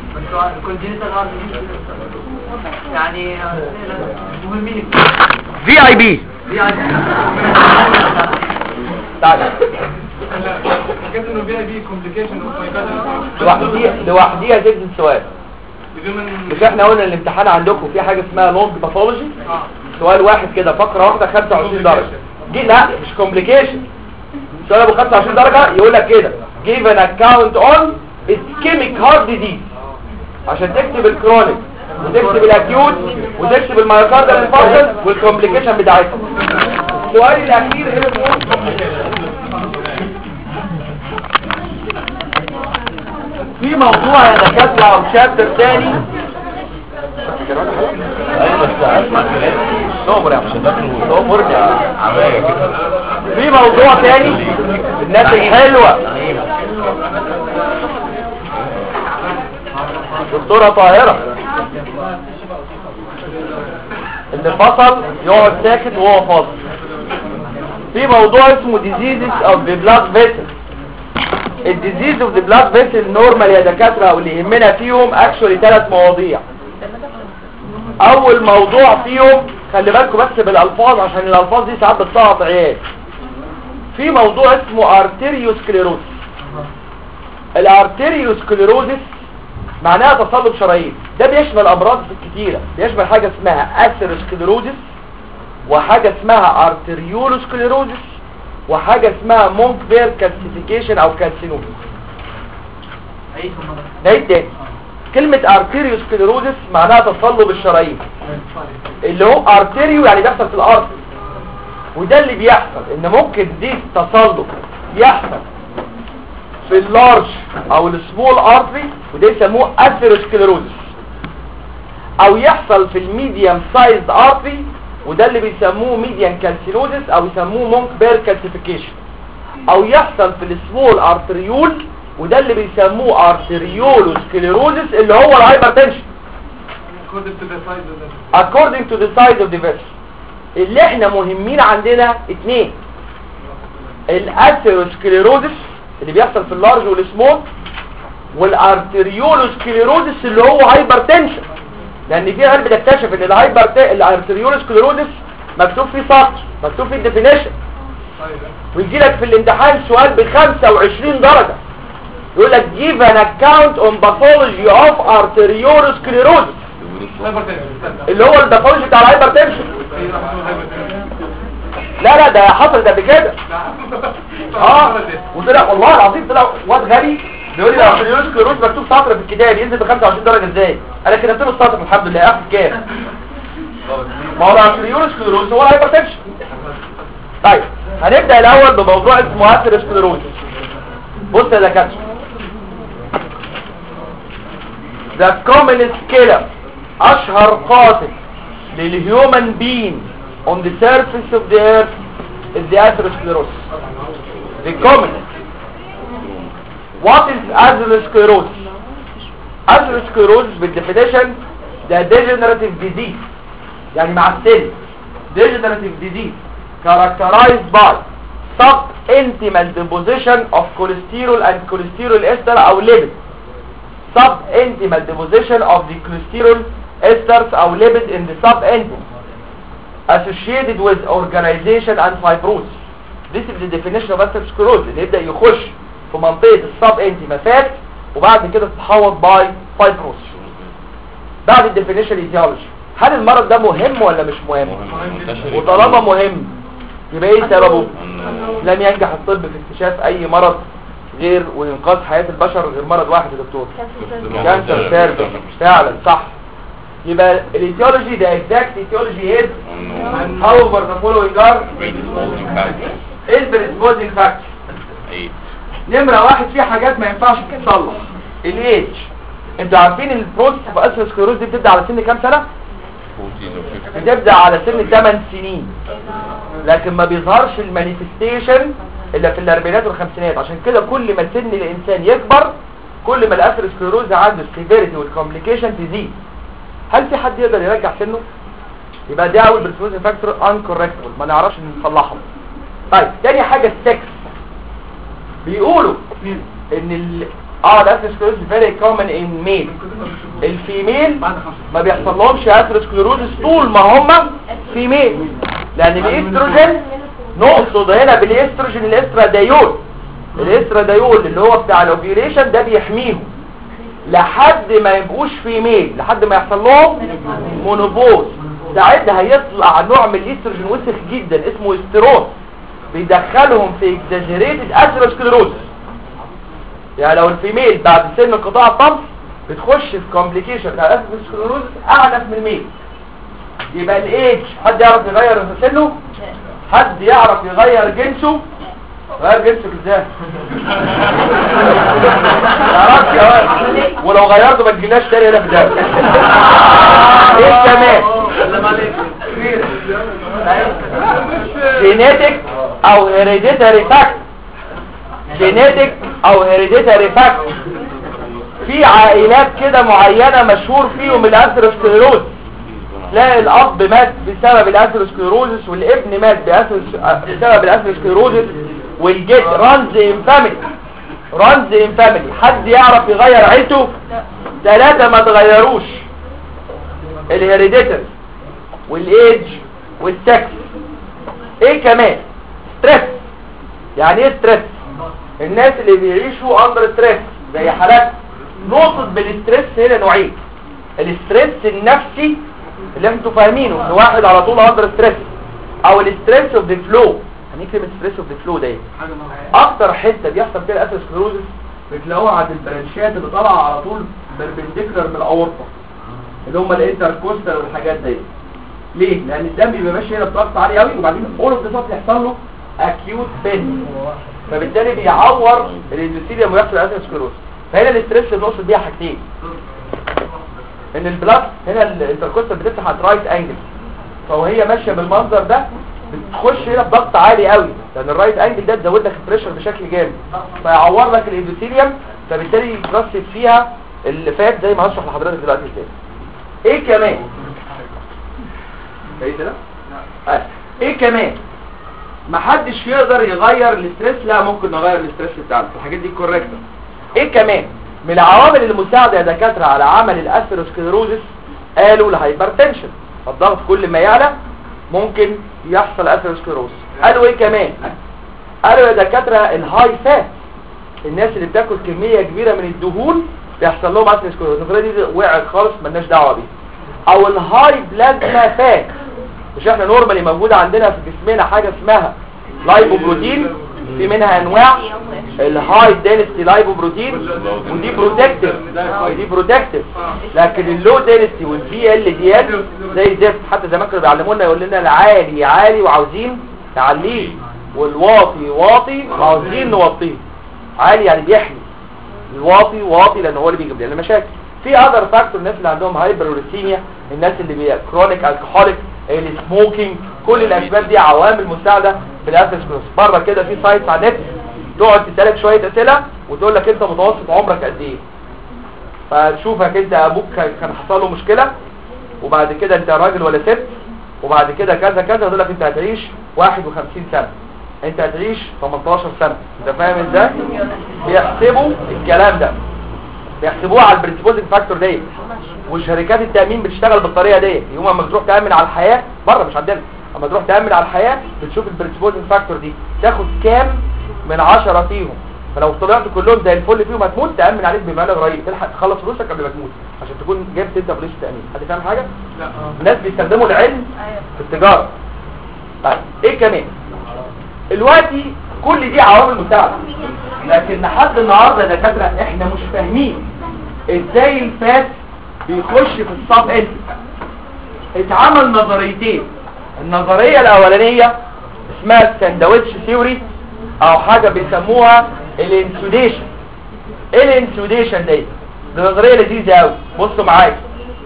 يعني مهمين في اي بي تعالى حكيت انه في اي بي كومبليكيشن اوف مايكارديال لوحديها لوحديها تنزل سؤال مش احنا قلنا الامتحان عندكم في حاجه اسمها لونج باثولوجي سؤال واحد كده فقره واحده 25 درجه دي لا مش كومبليكيشن سؤال ابو 25 درجه يقول لك كده give an account on ischemic heart disease عشان تكتب الكرونيك وتكتب الاكيوت وتكتب المايوكاردال انفاركشن والكومبليكيشن بتاعتها السؤال الاخير هنا في موضوع يا دكاتره او شابتر تاني صبر يا صبر في موضوع تاني الناس الحلوة دكتورة طاهرة اللي فصل يقعد ساكت وهو فاصل في موضوع اسمه diseases of the blood vessel الديزيز اوف ذا بلاد فيسل نورمال يا دكاتره او اللي يهمنا فيهم اكشولي ثلاث مواضيع اول موضوع فيهم خلي بالكم بس بالالفاظ عشان الالفاظ دي ساعات بتسقط عيال في موضوع اسمه ارتيريوسكليروز الارتيريوسكليروزس معناها تصلب شرايين ده بيشمل امراض كتيره بيشمل حاجه اسمها اثيروسكليروزس وحاجه اسمها ارتريولوسكليروزس وحاجه اسمها مونك بير كالسيفيكيشن او كالسينوم نعيد تاني كلمة ارتيريوسكليروزس معناها تصلب الشرايين اللي هو ارتيريو يعني بيحصل في الارض وده اللي بيحصل ان ممكن دي تصلب يحصل في اللارج او السمول ارتري وده يسموه اثيروسكليروزس او يحصل في الميديم سايزد ارتري وده اللي بيسموه ميديان كالسينوزس او يسموه مونك بير كالسيفيكيشن او يحصل في السمول ارتريول وده اللي بيسموه ارتريولوسكليروزس اللي هو الهايبرتنشن according to the size of the vessel اللي احنا مهمين عندنا اتنين الاثيروسكليروزس اللي بيحصل في اللارج والسمول والارتريولوسكليروزس اللي هو هايبرتنشن لان في علم بتكتشف ان الهايبر الارتريولوسكليروزس مكتوب فيه سطر مكتوب فيه الديفينيشن ويجي لك في الامتحان سؤال ب 25 درجه يقول لك give an account on pathology of arteriolosclerosis اللي هو الباثولوجي بتاع الهايبرتنشن لا لا ده حصل ده بكده اه وطلع والله العظيم طلع واد غبي بيقول لي الارتريولوسكليروز مكتوب سطر في الكتاب ينزل ب 25 درجه ازاي انا كتبت له السطر الحمد لله اخد كام ما هو الارتريولوسكليروز هو الهايبرتنشن طيب هنبدا الاول بموضوع اسمه اثيروسكليروز بص يا دكاتره The commonest killer اشهر قاتل للهيومن بين on the surface of the earth is the atherosclerosis the commonest what is atherosclerosis atherosclerosis بالدefinition ده degenerative disease يعني مع السن degenerative disease characterized by sub-intimal deposition of cholesterol and cholesterol ester او lipid sub-intimal deposition of the cholesterol esters او lipid in the sub-intim associated with organization and fibrosis this is the definition of atherosclerosis اللي يبدأ يخش في منطقة السب انتيما فات وبعد كده تتحوط باي fibrosis بعد الديفينيشن ايتيولوجي هل المرض ده مهم ولا مش مهم وطالما مهم يبقى ايه سببه إنه لم ينجح الطب في اكتشاف اي مرض غير وانقاذ حياة البشر غير مرض واحد يا دكتور كانسر سيرفس فعلا صح يبقى الايتيولوجي ده exact etiology is إنه however the following are predisposing factor is predisposing factor eight نمرة واحد في حاجات ما ينفعش تتصلح الايج انتوا عارفين البروسس في اسروسكليروز دي بتبدا على سن كام سنة 40 or 50 بتبدا على سن 8 سنين لكن ما بيظهرش المانيفستيشن الا في الاربعينات والخمسينات عشان كده كل ما سن الانسان يكبر كل ما الاسروسكليروز عنده السيفيريتي والكومبليكيشن تزيد هل في حد يقدر يرجع سنه يبقى ده اول بريسبوزنج فاكتور انكوركتبل ما نعرفش نصلحه طيب تاني حاجه السكس بيقولوا ان ال اه الاسروسكليروز فيري كومن ان ميل الفيميل ما بيحصل لهمش اثيروسكليروزس طول ما هم فيميل لان الاستروجين نقصد هنا بالاستروجين الاسترادايول الاسترادايول اللي هو بتاع الاوفيوليشن ده بيحميهم لحد ما يبقوش فيميل لحد ما يحصل لهم مونوبوز ساعتها هيطلع نوع من الاستروجين وسخ جدا اسمه استروس بيدخلهم في اكزاجيريتد اثيروسكليروزس يعني لو الفيميل بعد سن انقطاع الطمس بتخش في كومبليكيشن بتاع الاثيروسكليروزس اعنف من الميل يبقى الايج حد يعرف يغير سنه حد يعرف يغير جنسه غير جنسك ازاي تعرفش يا ولد ولو غيرته ما تجيناش تاني هنا في ده ايه كمان سلام عليك جينيتك او هيريديتاري فاكت جينيتك او هيريديتاري فاكت في عائلات كده معينة مشهور فيهم الاثيروسكليروز تلاقي الاب مات بسبب الاثيروسكليروزس والابن مات بأثيروس- بسبب الاثيروسكليروزس والجد رانز ان فاميلي رانز ان فاميلي حد يعرف يغير عيلته ثلاثة ما تغيروش الهيريديتري والايدج والسكس ايه كمان ستريس يعني ايه ستريس الناس اللي بيعيشوا اندر ستريس زي حالات نقصد بالستريس هنا نوعين الستريس النفسي اللي انتوا فاهمينه ان واحد على طول اندر ستريس او الستريس اوف ذا فلو هنكتب ستريس اوف ذا فلو ده ايه اكتر حته بيحصل فيها الاثيروسكليروزس بتلاقوها عند البرانشات اللي طالعه على طول بربنديكولار من الاورطه اللي هم الانتركوستال والحاجات دي ليه لان الدم بيبقى ماشي هنا بضغط عالي قوي وبعدين اول اوف ذا يحصل له اكيوت بين فبالتالي بيعور الاندوثيليوم ويحصل اثيروسكليروز فهنا الاستريس اللي بنقصد بيها حاجتين ان البلاد هنا الانتركوستال بتفتح على الرايت انجل فوهي ماشيه بالمنظر ده بتخش هنا بضغط عالي قوي لان الرايت انجل ده تزود لك البريشر بشكل جامد فيعور لك الاندوثيليوم فبالتالي يترسب فيها اللي فات زي ما هشرح لحضرتك دلوقتي ازاي ايه كمان كويس كده آه. ايه كمان محدش يقدر يغير الاسترس لا ممكن نغير الاسترس بتاعنا الحاجات دي كوريكت ايه كمان من العوامل المساعده يا دكاتره على عمل الاثيروسكليروزس قالوا الهايبرتنشن الضغط كل ما يعلى ممكن يحصل اثيروسكليروز قالوا ايه كمان قالوا يا دكاتره الهاي فات الناس اللي بتاكل كميه كبيره من الدهون بيحصل لهم اثيروسكليروز النظريه دي وقعت خالص ملناش دعوه بيها او الهاي بلازما فات مش احنا نورمالي موجوده عندنا في جسمنا حاجه اسمها لايبوبروتين في منها انواع الهاي دينستي لايبوبروتين ودي بروتكتيف دي بروتكتيف لكن اللو دينستي والبي ال دي ال زي زفت حتى زمان كانوا بيعلمونا يقول لنا العالي عالي وعاوزين نعليه والواطي واطي وعاوزين نوطيه عالي يعني بيحمي الواطي واطي لان هو اللي بيجيب لنا مشاكل في اذر فاكتور الناس اللي عندهم هايبروليسيميا الناس اللي بي كرونيك الكحوليك السموكينج كل الاسباب دي عوامل مساعده في الاثيروسكليروز بره كده في سايتس على النت تقعد تسالك شويه اسئله وتقول لك انت متوسط عمرك قد ايه فتشوفك انت ابوك كان كان حصل له مشكله وبعد كده انت راجل ولا ست وبعد كده كذا كذا يقول لك انت هتعيش 51 سنه انت هتعيش 18 سنه انت فاهم ازاي بيحسبوا الكلام ده بيحسبوها على البريسبوزنج فاكتور ديت وشركات التامين بتشتغل بالطريقه ديت يوم اما تروح تامن على الحياه بره مش عندنا اما تروح تامن على الحياه بتشوف البريسبوزنج فاكتور دي تاخد كام من عشرة فيهم فلو طلعت كلهم زي الفل فيهم هتموت تامن عليك بمبلغ رهيب تلحق تخلص فلوسك قبل ما تموت عشان تكون جايب ستة بوليس تامين حد فاهم حاجه لا الناس بيستخدموا العلم ايوه في التجاره طيب ايه كمان دلوقتي كل دي عوامل مساعده لكن لحد النهارده يا دكاتره احنا مش فاهمين ازاي الفات بيخش في الصاب انت اتعمل نظريتين النظريه الاولانيه اسمها الساندويتش ثيوري او حاجه بيسموها الانسوديشن ايه الانسوديشن دي دي نظريه لذيذه قوي بصوا معايا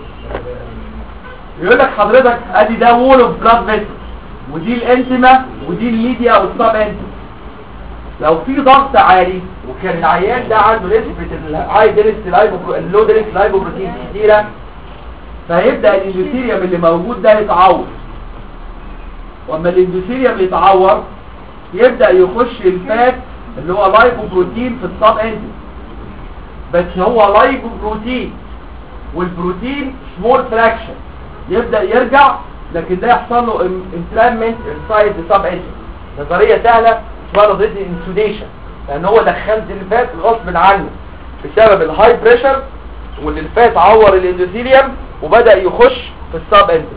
يقول لك حضرتك ادي ده وول اوف بلاد فيسل ودي الانتما ودي الميديا او السب انتما لو في ضغط عالي وكان العيان ده عنده نسبة الهاي دينستي لايبو اللو دينستي لايبوبروتين كتيرة فهيبدأ الاندوثيريوم اللي موجود ده يتعور واما الاندوثيريوم يتعور يبدأ يخش الفات اللي هو لايبوبروتين في السب انتما بس هو لايبوبروتين والبروتين سمول فراكشن يبدأ يرجع لكن ده يحصل له انفلامنت انسايد سب انتما نظرية سهلة اسمها نظرية الانسوديشن لان هو دخل الفات غصب عنه بسبب الهاي بريشر واللي الفات عور الاندوثيليوم وبدأ يخش في السب انتما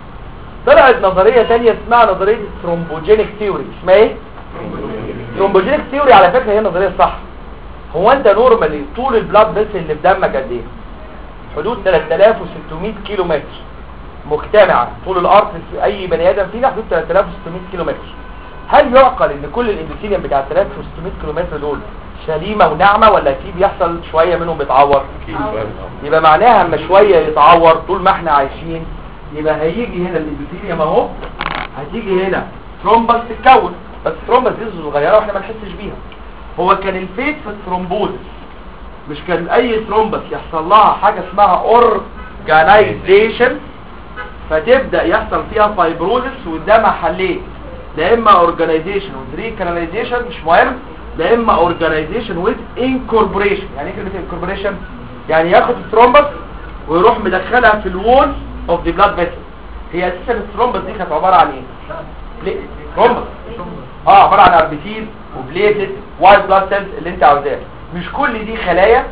طلعت نظرية تانية اسمها نظرية الثرومبوجينيك ثيوري اسمها ايه؟ ثرومبوجينيك ثيوري على فكرة هي نظرية صح هو انت نورمالي طول البلاد فيسل اللي في دمك قد ايه؟ حدود 3600 كيلو متر مجتمعة طول الارض في اي بني ادم فينا حدود 3600 كيلو متر هل يعقل ان كل الاندوثيليوم بتاع 3600 كيلو متر دول سليمة وناعمة ولا في بيحصل شوية منهم بيتعور اكيد بقى. يبقى معناها اما شوية يتعور طول ما احنا عايشين يبقى هيجي هنا الاندوثيليوم اهو هتيجي هنا ثرومبس تتكون بس ثرومبس دي صغيرة واحنا ما نحسش بيها هو كان الفيت في الثرومبوزس مش كان اي ثرومبس يحصل لها حاجة اسمها اورجانيزيشن فتبدأ يحصل فيها فايبروزس وده محلين لا اما اورجانيزيشن وريكاناليزيشن مش مهم لا اما اورجانيزيشن ويز انكوربوريشن يعني ايه كلمه انكوربوريشن يعني ياخد الثرومبس ويروح مدخلها في الوول اوف ذا بلاد فيسل هي اساسا الثرومبس دي كانت عباره عن ايه ليه ثرومبس اه عباره عن اربيتين وبليتد وايت بلاد سيلز اللي انت عاوزاها مش كل دي خلايا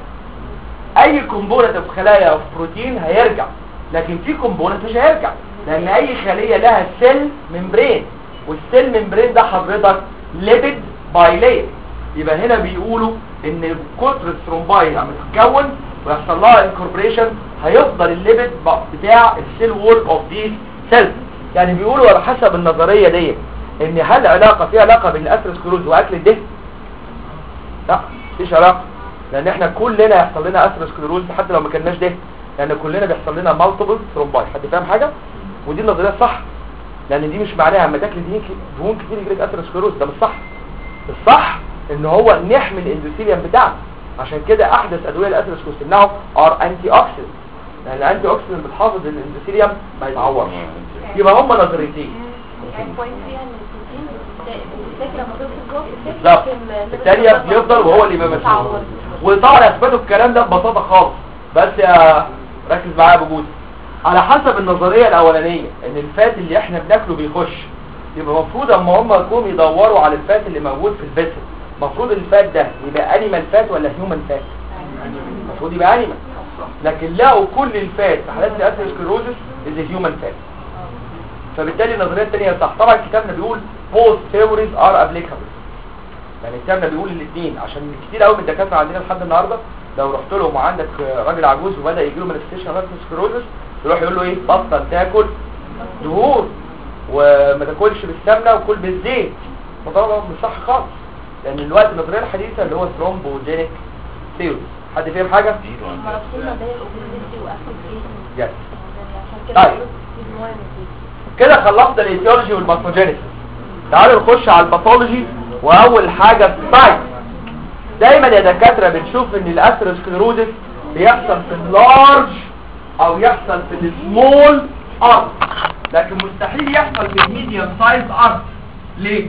اي كومبوننت في خلايا او بروتين هيرجع لكن في كومبوننت مش هيرجع لان اي خليه لها سيل ممبرين والسيل ممبرين ده حضرتك ليبيد باي لاير يبقى هنا بيقولوا ان كتر الثرومباي لما تتكون ويحصل لها انكوربريشن هيفضل الليبيد ب- بتاع السيل وول اوف ذيس سيلز يعني بيقولوا على حسب النظريه دي ان هل علاقه في علاقه بين الاثيروسكلروز واكل الدهن لا مفيش علاقه لان احنا كلنا يحصل لنا اثيروسكلروز حتى لو ما كناش دهن لان كلنا بيحصل لنا مالتيبل ثرومباي حد فاهم حاجه ودي النظريه صح لان دي مش معناها اما تاكل دهون ك- دهون كتير يجيلك اثيروسكلروز ده مش صح الصح ان هو نحمي الاندوثيليوم بتاعنا عشان كده احدث ادويه الاثيروسكلروز انه ار انتي اوكسيدنت لان الانتي اوكسيدنت بتحافظ الاندوثيليوم ما يتعورش يبقى هم نظريتين يعني كويس فيها ان البروتين بتفتكر لما تدخل جوه بالظبط الثانيه بيفضل وهو اللي بيبقى مسؤول وطبعا اثبتوا الكلام ده ببساطه خالص بس يا ركز معايا بجوز على حسب النظريه الاولانيه ان الفات اللي احنا بناكله بيخش يبقى المفروض اما هم يكونوا يدوروا على الفات اللي موجود في الفيسل المفروض الفات ده يبقى انيمال فات ولا هيومن فات المفروض يبقى انيمال لكن لقوا كل الفات في حالات الاثيروسكلروزس از هيومن فات فبالتالي النظريه الثانيه صح طبعا كتابنا بيقول both theories are applicable يعني كتابنا بيقول الاثنين عشان كتير قوي من الدكاتره عندنا لحد النهارده لو رحت لهم وعندك راجل عجوز وبدا يجي له مانيفستيشن اثيروسكلروزس يروح يقول له ايه بطل تاكل دهون وما تاكلش بالسمنه وكل بالزيت فطبعا مش صح خالص لان الوقت النظريه الحديثه اللي هو ثرومبوجينيك ثيوري حد فاهم حاجه ما وصلنا ده الاوبيزيتي واكل كتير يس عشان كده طيب. بيقولوا كتير مهم فيه. كده خلصنا الايتيولوجي والباثوجينيسيس تعالوا نخش على الباثولوجي واول حاجه السايت دايما يا دكاتره بنشوف ان الاثيروسكليروزس بيحصل في اللارج او يحصل في السمول ارت لكن مستحيل يحصل في الميديوم سايز ارت ليه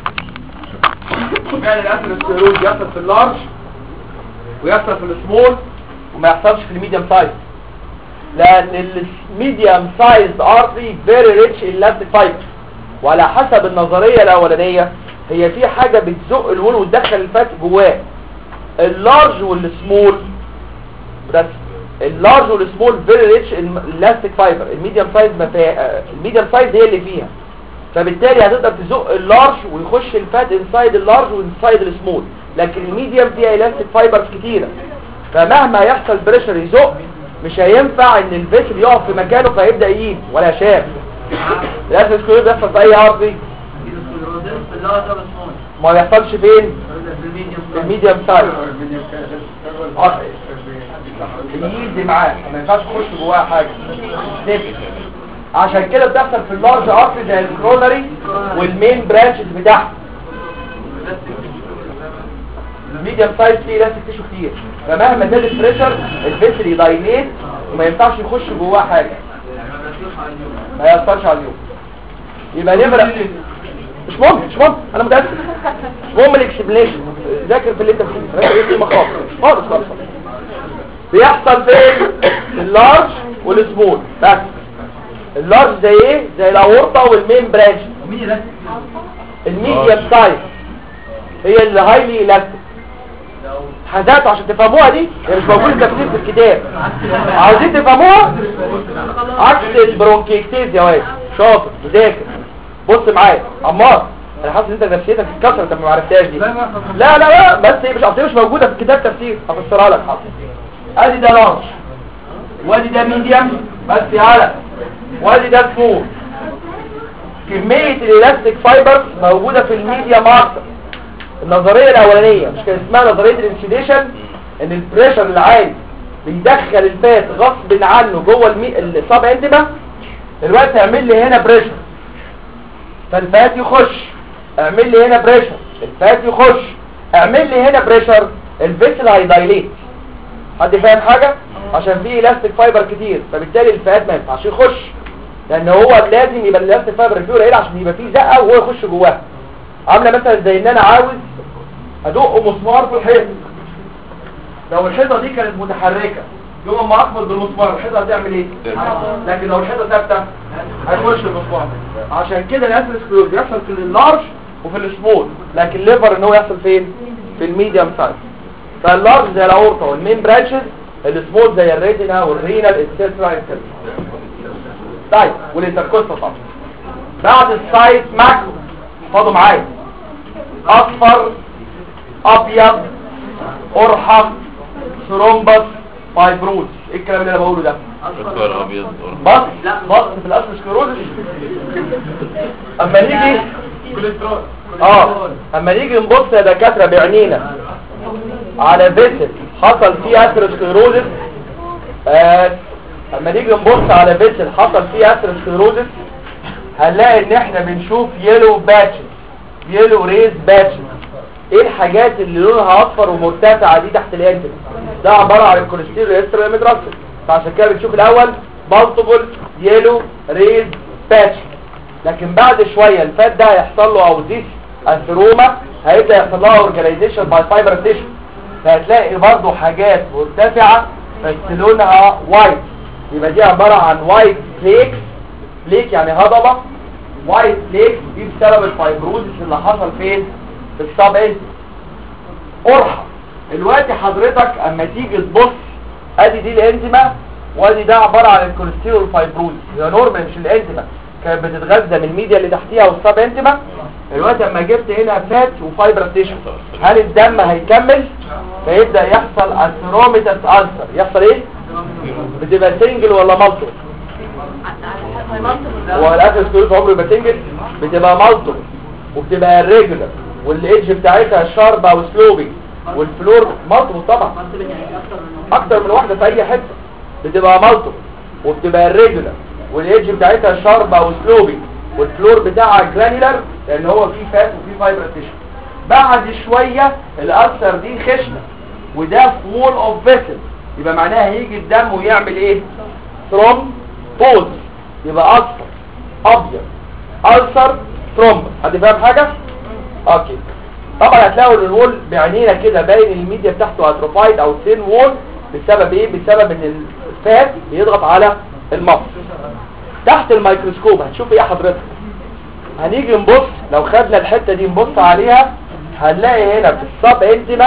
يعني الاثيروسكليروز يحصل في اللارج ويحصل في السمول وما يحصلش في الميديوم سايز لان الميديوم سايز ارتري فيري ريتش ان لاستيك فايبر وعلى حسب النظريه الاولانيه هي في حاجه بتزق الول وتدخل الفات جواه اللارج والسمول بس اللارج والسمول فيري ريتش الاستيك فايبر الميديوم سايز ما فيها الميديوم سايز هي اللي فيها فبالتالي هتقدر تزق اللارج ويخش الفات انسايد اللارج وانسايد السمول لكن الميديوم فيها الاستيك فايبرز كتيره فمهما يحصل بريشر يزق مش هينفع ان الفيسل يقف في مكانه فيبدا يجيب ولا شاف الاسيد سكليروز بيحصل في اي عرض في اللي هو دبل سمول ما بيحصلش فين في الميديوم في الميديوم سايز يجي معاه ما ينفعش تخش جواها حاجه نفس عشان كده بتحصل في اللارج ارتري زي الكرونري والمين برانشز بتاعها الميديوم سايز فيه لاستيك تيشو كتير فمهما زاد البريشر الفيسل يدايليت وما ينفعش يخش جواه حاجه ما يأثرش على اليوم يبقى نمرة مش مهم مش مهم انا متأكد مش مهم الاكسبليشن ذاكر في اللي انت فيه ذاكر ايه مخاطر خالص خالص بيحصل فين اللارج والسمول بس اللارج زي ايه زي الاورطه والمين برانش مين اللي الميديم سايز هي اللي هايلي الاستيك حاجات عشان تفهموها دي هي مش موجوده تفسير في الكتاب عاوزين تفهموها عكس البرونكيكتيز يا واد شاطر مذاكر بص معايا عمار انا حاسس ان انت نفسيتك اتكسرت انت ما عرفتهاش دي لا لا لا بس هي مش اصل هي مش موجوده في الكتاب تفسير هفسرها لك حاضر ادي ده لارج وادي ده ميديم بس يالا وادي ده سمول كميه الالاستيك فايبرز موجوده في الميديم اكتر النظريه الاولانيه مش كان اسمها نظريه الانسيديشن ان البريشر العالي بيدخل الفات غصب عنه جوه المي... الصاب انتما دلوقتي اعمل لي هنا بريشر فالفات يخش اعمل لي هنا بريشر الفات يخش اعمل لي هنا بريشر الفيسل هيدايليت حد فاهم حاجه عشان فيه الاستيك فايبر كتير فبالتالي الفات ما ينفعش يخش لان هو لازم يبقى الاستيك فايبر فيه قليل عشان يبقى فيه زقه وهو يخش جواها عامله مثلا زي ان انا عاوز ادق مسمار في الحيطه لو الحيطه دي كانت متحركه يوم ما اخبط بالمسمار الحيطه هتعمل ايه لكن لو الحيطه ثابته هتخش المسمار عشان كده الاسيد بيحصل في اللارج وفي السمول لكن الليفر ان هو يحصل فين في الميديوم سايز فاللارج زي الاورطه والمين برانشز السمول زي الريتنا والرينال اتسترا اتسترا طيب والانتركوستا طبعا بعد السايت ماكرو احفظوا معايا اصفر ابيض قرحه ثرومبس فايبروز ايه الكلام اللي انا بقوله ده اصفر ابيض بص بص في الاسوسكلروزس اما نيجي اه اما نيجي نبص يا دكاتره بعينينا على فيسل حصل فيه اثيروسكلروزس آه اما نيجي نبص على فيسل حصل فيه اثيروسكلروزس هنلاقي ان احنا بنشوف يلو باتشز يلو ريز باتشز ايه الحاجات اللي لونها اصفر ومرتفعه دي تحت الانتل ده عباره عن الكوليسترول الاستروميدراسل فعشان كده بنشوف الاول مالتيبل يلو ريز باتش لكن بعد شويه الفات ده هيحصل له او ديس الثروما هيبدا يحصل لها اورجانيزيشن باي فايبر تيشو فهتلاقي برضه حاجات مرتفعه بس لونها وايت يبقى دي عباره عن وايت فليكس فليك يعني هضبه وايت فليكس دي بسبب الفايبروزس اللي حصل فين في الصاب انت قرحه دلوقتي حضرتك اما تيجي تبص ادي دي الانزيما وادي ده عباره عن الكوليسترول فايبروز هي نورمال مش الانزيما كانت بتتغذى من الميديا اللي تحتيها والصاب انتما دلوقتي اما جبت هنا فات وفايبر تيشو هل الدم هيكمل فيبدا يحصل اثروميتاس ألسر يحصل ايه بتبقى سنجل ولا مالتو هو الاسيسكلوز عمره يبقى سنجل بتبقى مالتو وبتبقى ريجولار والايدج بتاعتها شارب او سلوبي والفلور مالتو طبعا اكتر من واحده في اي حته بتبقى مالتو وبتبقى ريجولار والايدج بتاعتها شارب او سلوبي والفلور بتاعها جرانيولار لان هو فيه فات وفيه فايبر تيشو بعد شويه الالسر دي خشنه وده فول اوف فيسل يبقى معناها هيجي الدم ويعمل ايه ثروم بوز يبقى اصفر ابيض ألسر ثرومب حد فاهم حاجه اوكي طبعا هتلاقوا الوول بعينينا كده باين الميديا بتاعته اتروفايد او ثين وول بسبب ايه بسبب ان الفات بيضغط على المصل تحت الميكروسكوب هتشوف ايه حضرتك هنيجي نبص لو خدنا الحته دي نبص عليها هنلاقي هنا في الصاب انتما في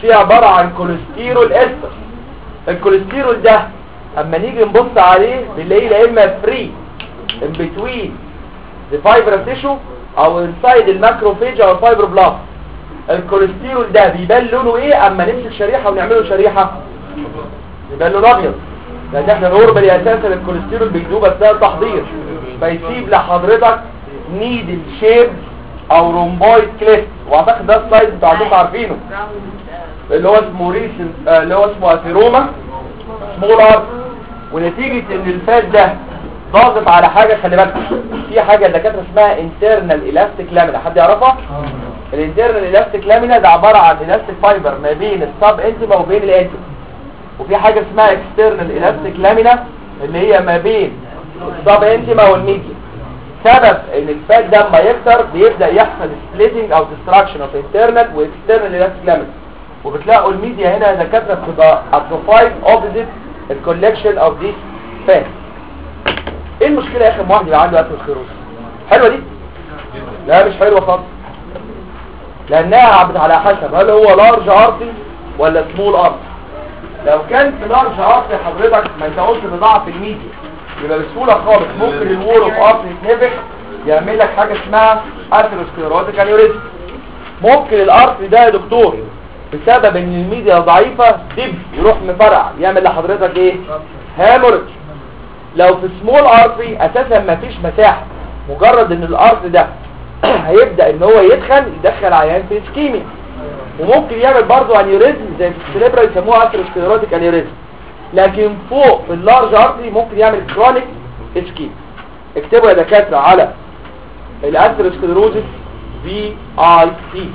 في عبارة عن كوليسترول استر الكوليسترول ده اما نيجي نبص عليه بنلاقيه لا اما فري in between the fibrous tissue او inside الماكروفيج او الفايبروبلاست الكوليسترول ده بيبان لونه ايه اما نمسك شريحة ونعمله شريحة يبان لونه ابيض لان احنا نورمالي اساسا الكوليسترول بيدوب اثناء التحضير فيسيب لحضرتك نيدل شيب او رومبويد كليف واعتقد ده السلايد انتوا عندكم عارفينه اللي هو اسمه ريسن آه، اللي هو اسمه اثيروما سمول ارت ونتيجة ان الفات ده ضاغط على حاجة خلي بالك في حاجة الدكاتره اسمها انترنال الاستيك لامينا حد يعرفها الانترنال الاستيك لامينا ده عبارة عن الاستيك فايبر ما بين السب انتما وبين الانتما وفي حاجة اسمها اكسترنال الاستيك لامينا اللي هي ما بين السب انتما والميديا سبب ان الفات ده لما يكتر بيبدأ يحصل سبليتنج او ديستراكشن اوف انترنال واكسترنال الاستيك لامينا وبتلاقوا الميديا هنا دكاتره بتبقى اتروفايد اوبوزيت الكولكشن اوف ذيس فات ايه المشكله يا اخي لما واحد يبقى عنده اثيروسكليروز حلوه دي لا مش حلوه خالص لانها عبد على حسب هل هو لارج ارتي ولا سمول ارتي لو كان في لارج ارتي حضرتك ما انت قلت بضعف الميديا يبقى بسهوله خالص ممكن الوول اوف ارتي يتنفخ يعمل لك حاجه اسمها اثيروسكليروتيك انيوريزم ممكن الارت ده يا دكتور بسبب ان الميديا ضعيفة دب يروح مفرع يعمل لحضرتك ايه هامورج لو في سمول ارتري اساسا ما فيش مساحة مجرد ان الارت ده هيبدأ ان هو يدخل يدخل عيان في اسكيميا وممكن يعمل برضه انيوريزم زي في السليبرا يسموها اثيروسكليروتيك انيوريزم لكن فوق في اللارج ارتري ممكن يعمل كرونيك اسكيم اكتبوا يا دكاتره على الاثيروسكليروزس في اي تي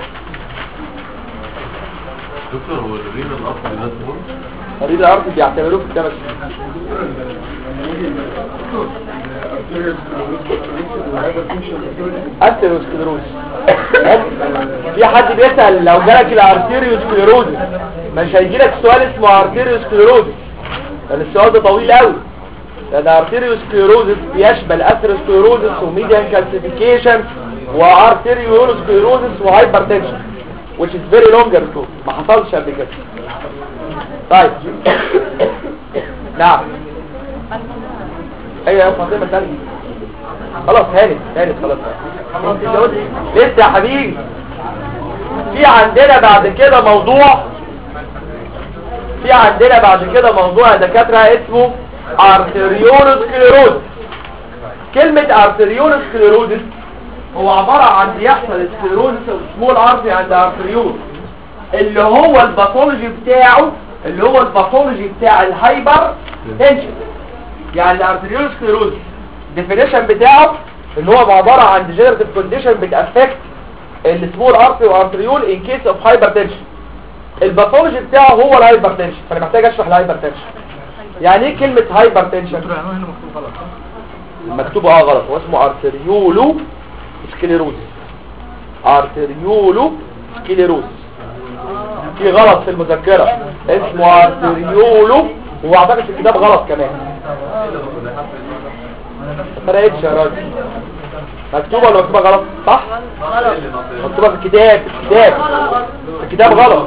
دكتور هو الرينا الاصلي ده سمول مريض الارض بيعتبروه في الدمس اثيروسكليروز في حد بيسأل لو جالك الارتيريوسكليروز مش هيجيلك سؤال اسمه ارتيريوسكليروز لان السؤال ده طويل قوي لان ارتيريوسكليروز بيشمل اثيروسكليروز وميديان كالسيفيكيشن وارتيريولوسكليروز وهايبرتنشن which is very long ago ما حصلش قبل كده طيب نعم ايوه يا فاطمه ثانيه خلاص هانت هانت خلاص انت قلت لسه يا حبيبي في عندنا بعد كده موضوع في عندنا بعد كده موضوع يا دكاتره اسمه ارتريولوسكليروز كلمه ارتريولوسكليروز هو عبارة عن بيحصل سكليروزس سمول ارتري عند ارتريول اللي هو الباثولوجي بتاعه اللي هو الباثولوجي بتاع الهايبر تنشن يعني الارتريول سكليروز الديفينيشن بتاعه ان هو عبارة عن ديجنريتيف كونديشن بتافكت السمول ارتري وارتريول ان كيس اوف هايبر تنشن الباثولوجي بتاعه هو الهايبر تنشن فانا محتاج اشرح الهايبر تنشن يعني ايه كلمة هايبر تنشن مكتوب اه غلط هو اسمه ارتريولو سكليروز ارتريولو سكليروز في غلط في المذكرة اسمه ارتريولو واعتقد في الكتاب غلط كمان ما فرقتش يا راجل مكتوبة ولا مكتوبة غلط صح مكتوبة في الكتاب في الكتاب في الكتاب غلط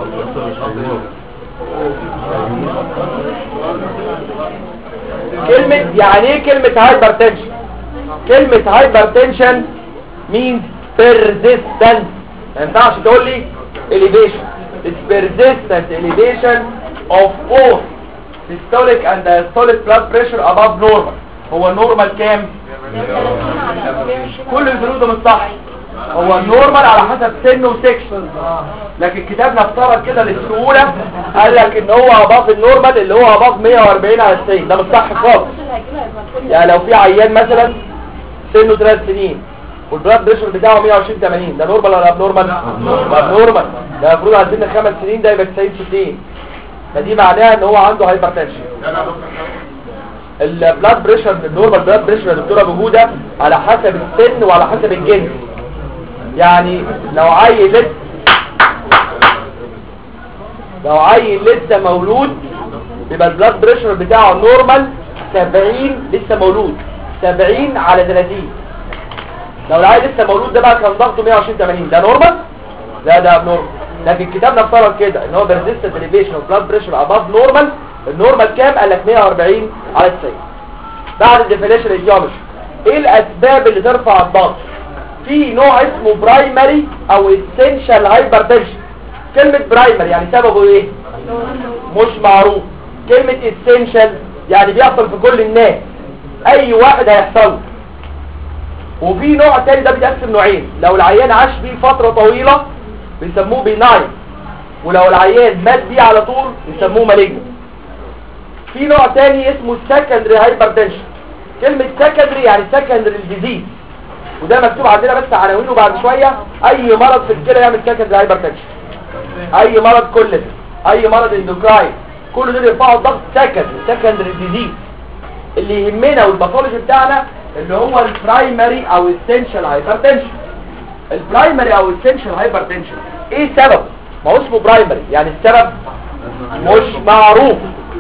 كلمة يعني ايه كلمة هايبرتنشن كلمة هايبرتنشن means persistent ما ينفعش تقول لي elevation it's persistent elevation of both systolic and diastolic blood pressure above normal هو النورمال كام كل الفلوس ده مش صح هو النورمال على حسب سنه وسكشن لكن كتابنا افترض كده للسهوله قال لك ان هو اباف النورمال اللي هو اباف 140 على 90 ده مش صح خالص يعني لو في عيان مثلا سنه 3 سنين والبلاد بريشر بتاعه 120 80 ده نورمال ولا اب نورمال اب نورمال ده المفروض على سن 5 سنين ده يبقى 90 60 فدي معناها ان هو عنده هايبرتنشن البلاد بريشر النورمال بلاد بريشر يا دكتوره بوجوده على حسب السن وعلى حسب الجنس يعني لو عيل لسه لو عيل لسه مولود يبقى البلاد بريشر بتاعه نورمال 70 لسه مولود 70 على 30 لو العيل لسه مولود ده بقى كان ضغطه 120 80 ده نورمال لا ده نورمال لكن كتابنا افترض كده ان هو persistent elevation of blood pressure above normal النورمال كام قال لك 140 على 90 بعد الديفينيشن ايديولوجي ايه الاسباب اللي ترفع الضغط في نوع اسمه برايمري او اسينشال هايبرتنشن كلمة برايمري يعني سببه ايه مش معروف كلمة اسينشال يعني بيحصل في كل الناس اي واحد هيحصل له. وفي نوع تاني ده بيتقسم نوعين لو العيان عاش بيه فترة طويلة بيسموه بيناين ولو العيان مات بيه على طول بيسموه مالجن في نوع تاني اسمه سكندري هايبرتنشن كلمة سكندري يعني سكندري الديزيز وده مكتوب عندنا بس عناوينه بعد شوية اي مرض في الكلى يعمل سكندري هايبرتنشن اي مرض كل اي مرض اندوكراين كل دول يرفعوا الضغط سكندري سكندري ديزيز اللي يهمنا والباثولوجي بتاعنا اللي هو البرايمري او السنشال هايبرتنشن البرايمري او السنشال هايبرتنشن ايه سبب ما هو اسمه برايمري يعني السبب مش معروف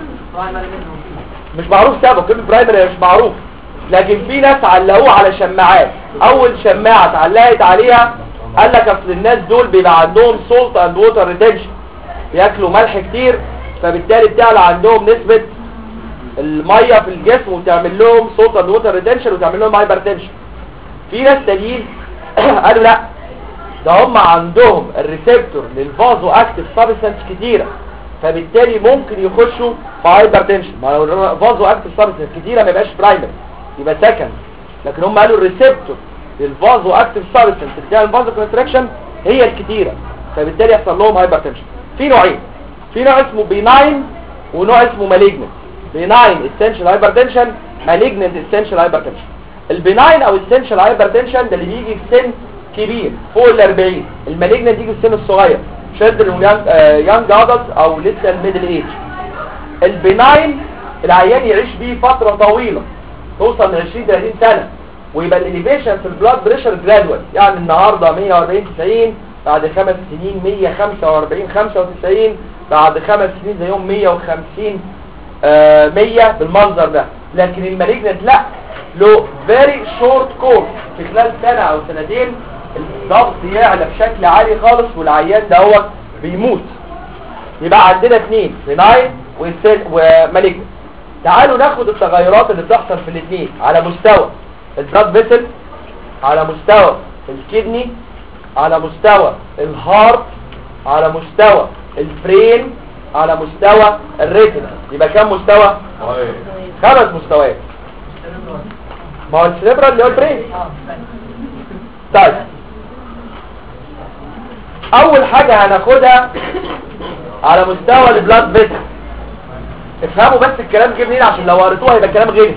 مش معروف سبب كلمه برايمري مش معروف لكن في ناس علقوه على شماعات اول شماعه اتعلقت عليها قال لك اصل الناس دول بيبقى عندهم سولت اند ووتر ريتنشن بياكلوا ملح كتير فبالتالي بتعلى عندهم نسبه الميه في الجسم وتعمل لهم سولت اند ووتر ريتنشن وتعمل لهم هايبرتنشن في ناس تانيين قالوا لا ده هم عندهم الريسبتور للفازو اكتف سبستانس كتيره فبالتالي ممكن يخشوا في هايبرتنشن ما لو الفازو اكتف سبستانس كتيره ما يبقاش برايمري يبقى سكند لكن هم قالوا الريسبتور للفازو اكتف سبستانس بتاع الفازو كونستراكشن هي الكتيره فبالتالي يحصل لهم هايبرتنشن في نوعين في نوع اسمه بيناين ونوع اسمه مالجنت بيناين اسينشال هايبرتنشن مالجنت اسينشال هايبرتنشن البيناين او اسينشال هايبرتنشن ده اللي بيجي في سن كبير فوق ال 40 المالجنت يجي في السن الصغير شادر يانج ادلت او لسه الميدل ايج البيناين العيان يعيش بيه فتره طويله توصل من 20 30 سنه ويبقى الاليفيشن في البلاد بريشر جرادوال يعني النهارده 140 90 بعد خمس سنين 145 95 بعد خمس سنين زيهم 150 آه 100 بالمنظر ده لكن المالجنت لا له فيري شورت كورس في خلال سنة او سنتين الضغط يعلى بشكل عالي خالص والعيان ده هو بيموت يبقى عندنا اثنين بناين ومالجنت تعالوا ناخد التغيرات اللي بتحصل في الاثنين على مستوى البلاد فيسل على مستوى الكدني على مستوى الهارت على مستوى البرين على مستوى الريتنا يبقى كام مستوى خمس مستويات ما هو السيربرال اللي هو البرين طيب اول حاجة هناخدها على مستوى البلاد فيسل افهموا بس الكلام جه منين عشان لو قريتوها هيبقى الكلام غير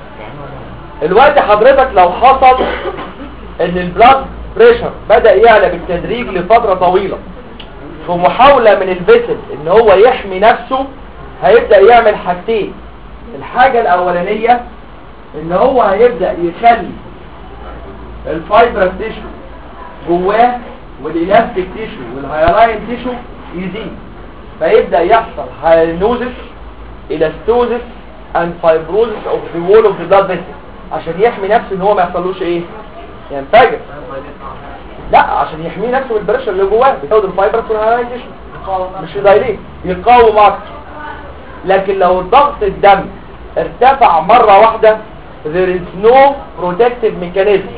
الوقت حضرتك لو حصل ان البلاد بريشر بدأ يعلى بالتدريج لفترة طويلة في محاولة من الفيسل ان هو يحمي نفسه هيبدأ يعمل حاجتين الحاجة الاولانية ان هو هيبدأ يخلي الفايبرس تيشو جواه والالاستيك تيشو والهايلاين تيشو يزيد فيبدأ يحصل هاينوزس الاستوزس and fibrosis of the wall of the blood vessel عشان يحمي نفسه ان هو ما يحصلوش ايه ينفجر لا عشان يحمي نفسه من البريشر اللي جواه بيزود الفايبرس والهايلاين تيشو مش يضايليه يقاوم اكتر لكن لو ضغط الدم ارتفع مرة واحدة there is no protective mechanism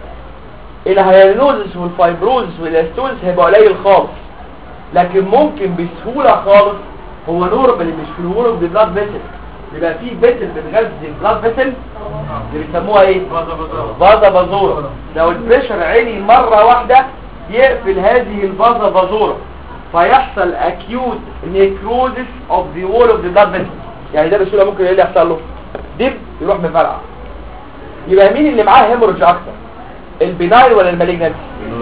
الهيالينوزس والفايبروزس والاستوزس هيبقى قليل خالص لكن ممكن بسهولة خالص هو نورمال مش في الوول اوف ذا بلاد فيسل يبقى في فيسل بتغذي البلاد فيسل اللي بيسموها ايه فازا بازورا لو البريشر عالي مرة واحدة يقفل هذه الفازا بازورا فيحصل acute necrosis of the wall of the blood vessel يعني ده بسهولة ممكن ايه اللي يحصل له دب يروح مفرقع يبقى مين اللي معاه هيموريدج اكتر البناين ولا المالجنت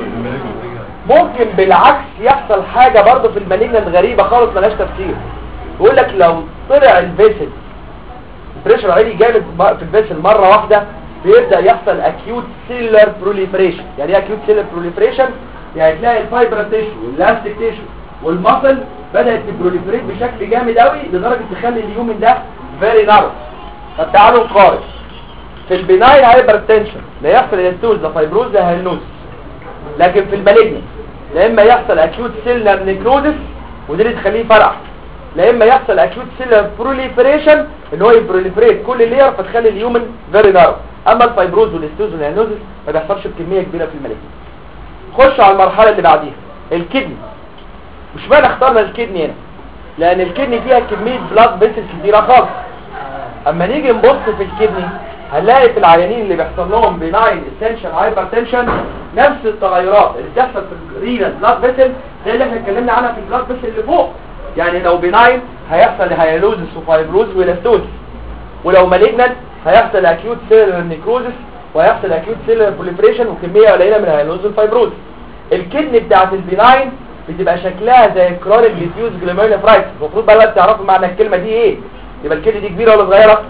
ممكن بالعكس يحصل حاجة برضه في المالجنت غريبة خالص ملهاش تفسير يقول لك لو طلع الفيسل البريشر عالي جامد في الفيسل مرة واحدة بيبدأ يحصل acute cellular proliferation يعني ايه acute cellular proliferation يعني تلاقي الفايبر تيشو والاستيك تيشو والمصل بدأت تبروليفريت بشكل جامد قوي لدرجة تخلي اليومن ده فيري نارو طب تعالوا نقارن في البناين هايبر تنشن لا يحصل انستوز لا فايبروز لا هيلنوز لكن في المالجنت لا اما يحصل اكيوت سيلر نيكروزس ودي اللي تخليه فرع لا اما يحصل اكيوت سيلر بروليفريشن ان هو يبروليفريت كل لير فتخلي الهيومن فيري نارو اما الفايبروز والاستوز والانوزس ما بيحصلش بكميه كبيره في الملك خش على المرحله اللي بعديها الكدني مش معنى اخترنا الكدني هنا لان الكدني فيها كميه بلاد فيسل كتيره خالص اما نيجي نبص في الكدني هنلاقي في العيانين اللي بيحصل لهم بناين اسينشال هايبرتنشن نفس التغيرات اللي بتحصل في الرينال بلاد فيسل زي اللي احنا اتكلمنا عنها في البلاد فيسل اللي فوق يعني لو بناين هيحصل هيالوزس وفايبروز ولاستوزس ولو مالجنت هيحصل اكيوت سيلر نيكروزس وهيحصل اكيوت سيلر بوليفريشن وكميه قليله من الهيالوز والفايبروز الكدني بتاعت البناين بتبقى شكلها زي كرونيك ديفيوز جلوميرولوفرايتس المفروض بقى بقى تعرفوا معنى الكلمه دي ايه يبقى الكدني دي كبيره ولا صغيره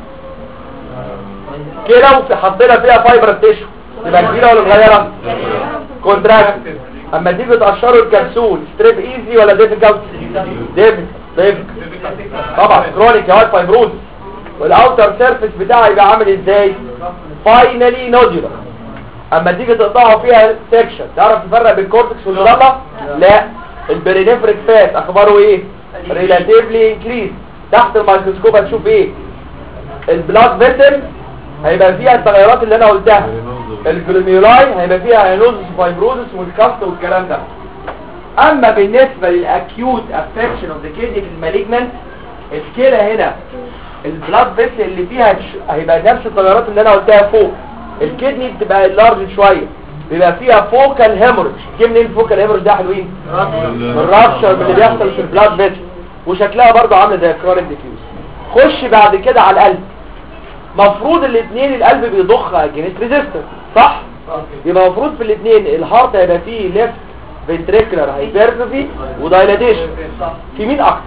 كده وحطينا فيها فايبر تيشو يبقى كبيره ولا صغيره كونتراكت اما تيجي تقشروا الكبسول ستريب ايزي ولا ديفيكالت ديفيك ديفيك طبعا كرونيك هارت فايبروز والاوتر سيرفيس بتاعها يبقى عامل ازاي فاينلي نودولار اما تيجي تقطعه فيها سيكشن تعرف تفرق بين الكورتكس والمظله لا البرينفريك فات اخباره ايه ريلاتيفلي انكريز تحت الميكروسكوب هتشوف ايه البلاد فيسل هيبقى فيها التغيرات اللي انا قلتها الجلوميولاي هيبقى فيها هينوزس فايبروزس والكاست والكلام ده اما بالنسبه للاكيوت افكشن اوف ذا كيدني في المالجنانت الكلى هنا البلاد فيسل اللي فيها ش- هيبقى نفس التغيرات اللي انا قلتها فوق الكدني بتبقى لارج شويه بيبقى فيها فوكال هيموريج جه منين الفوكال هيموريج ده يا حلوين من الرابشر من اللي بيحصل في البلاد فيسل وشكلها برضو عامله زي الكرونيك ديفيوز خش بعد كده على القلب مفروض الاثنين القلب بيضخ اجينست ريزيستنس صح يبقى المفروض في الاثنين الهارت هيبقى فيه ليفت فنتريكولار هايبرتروفي ودايلاتيشن في مين اكتر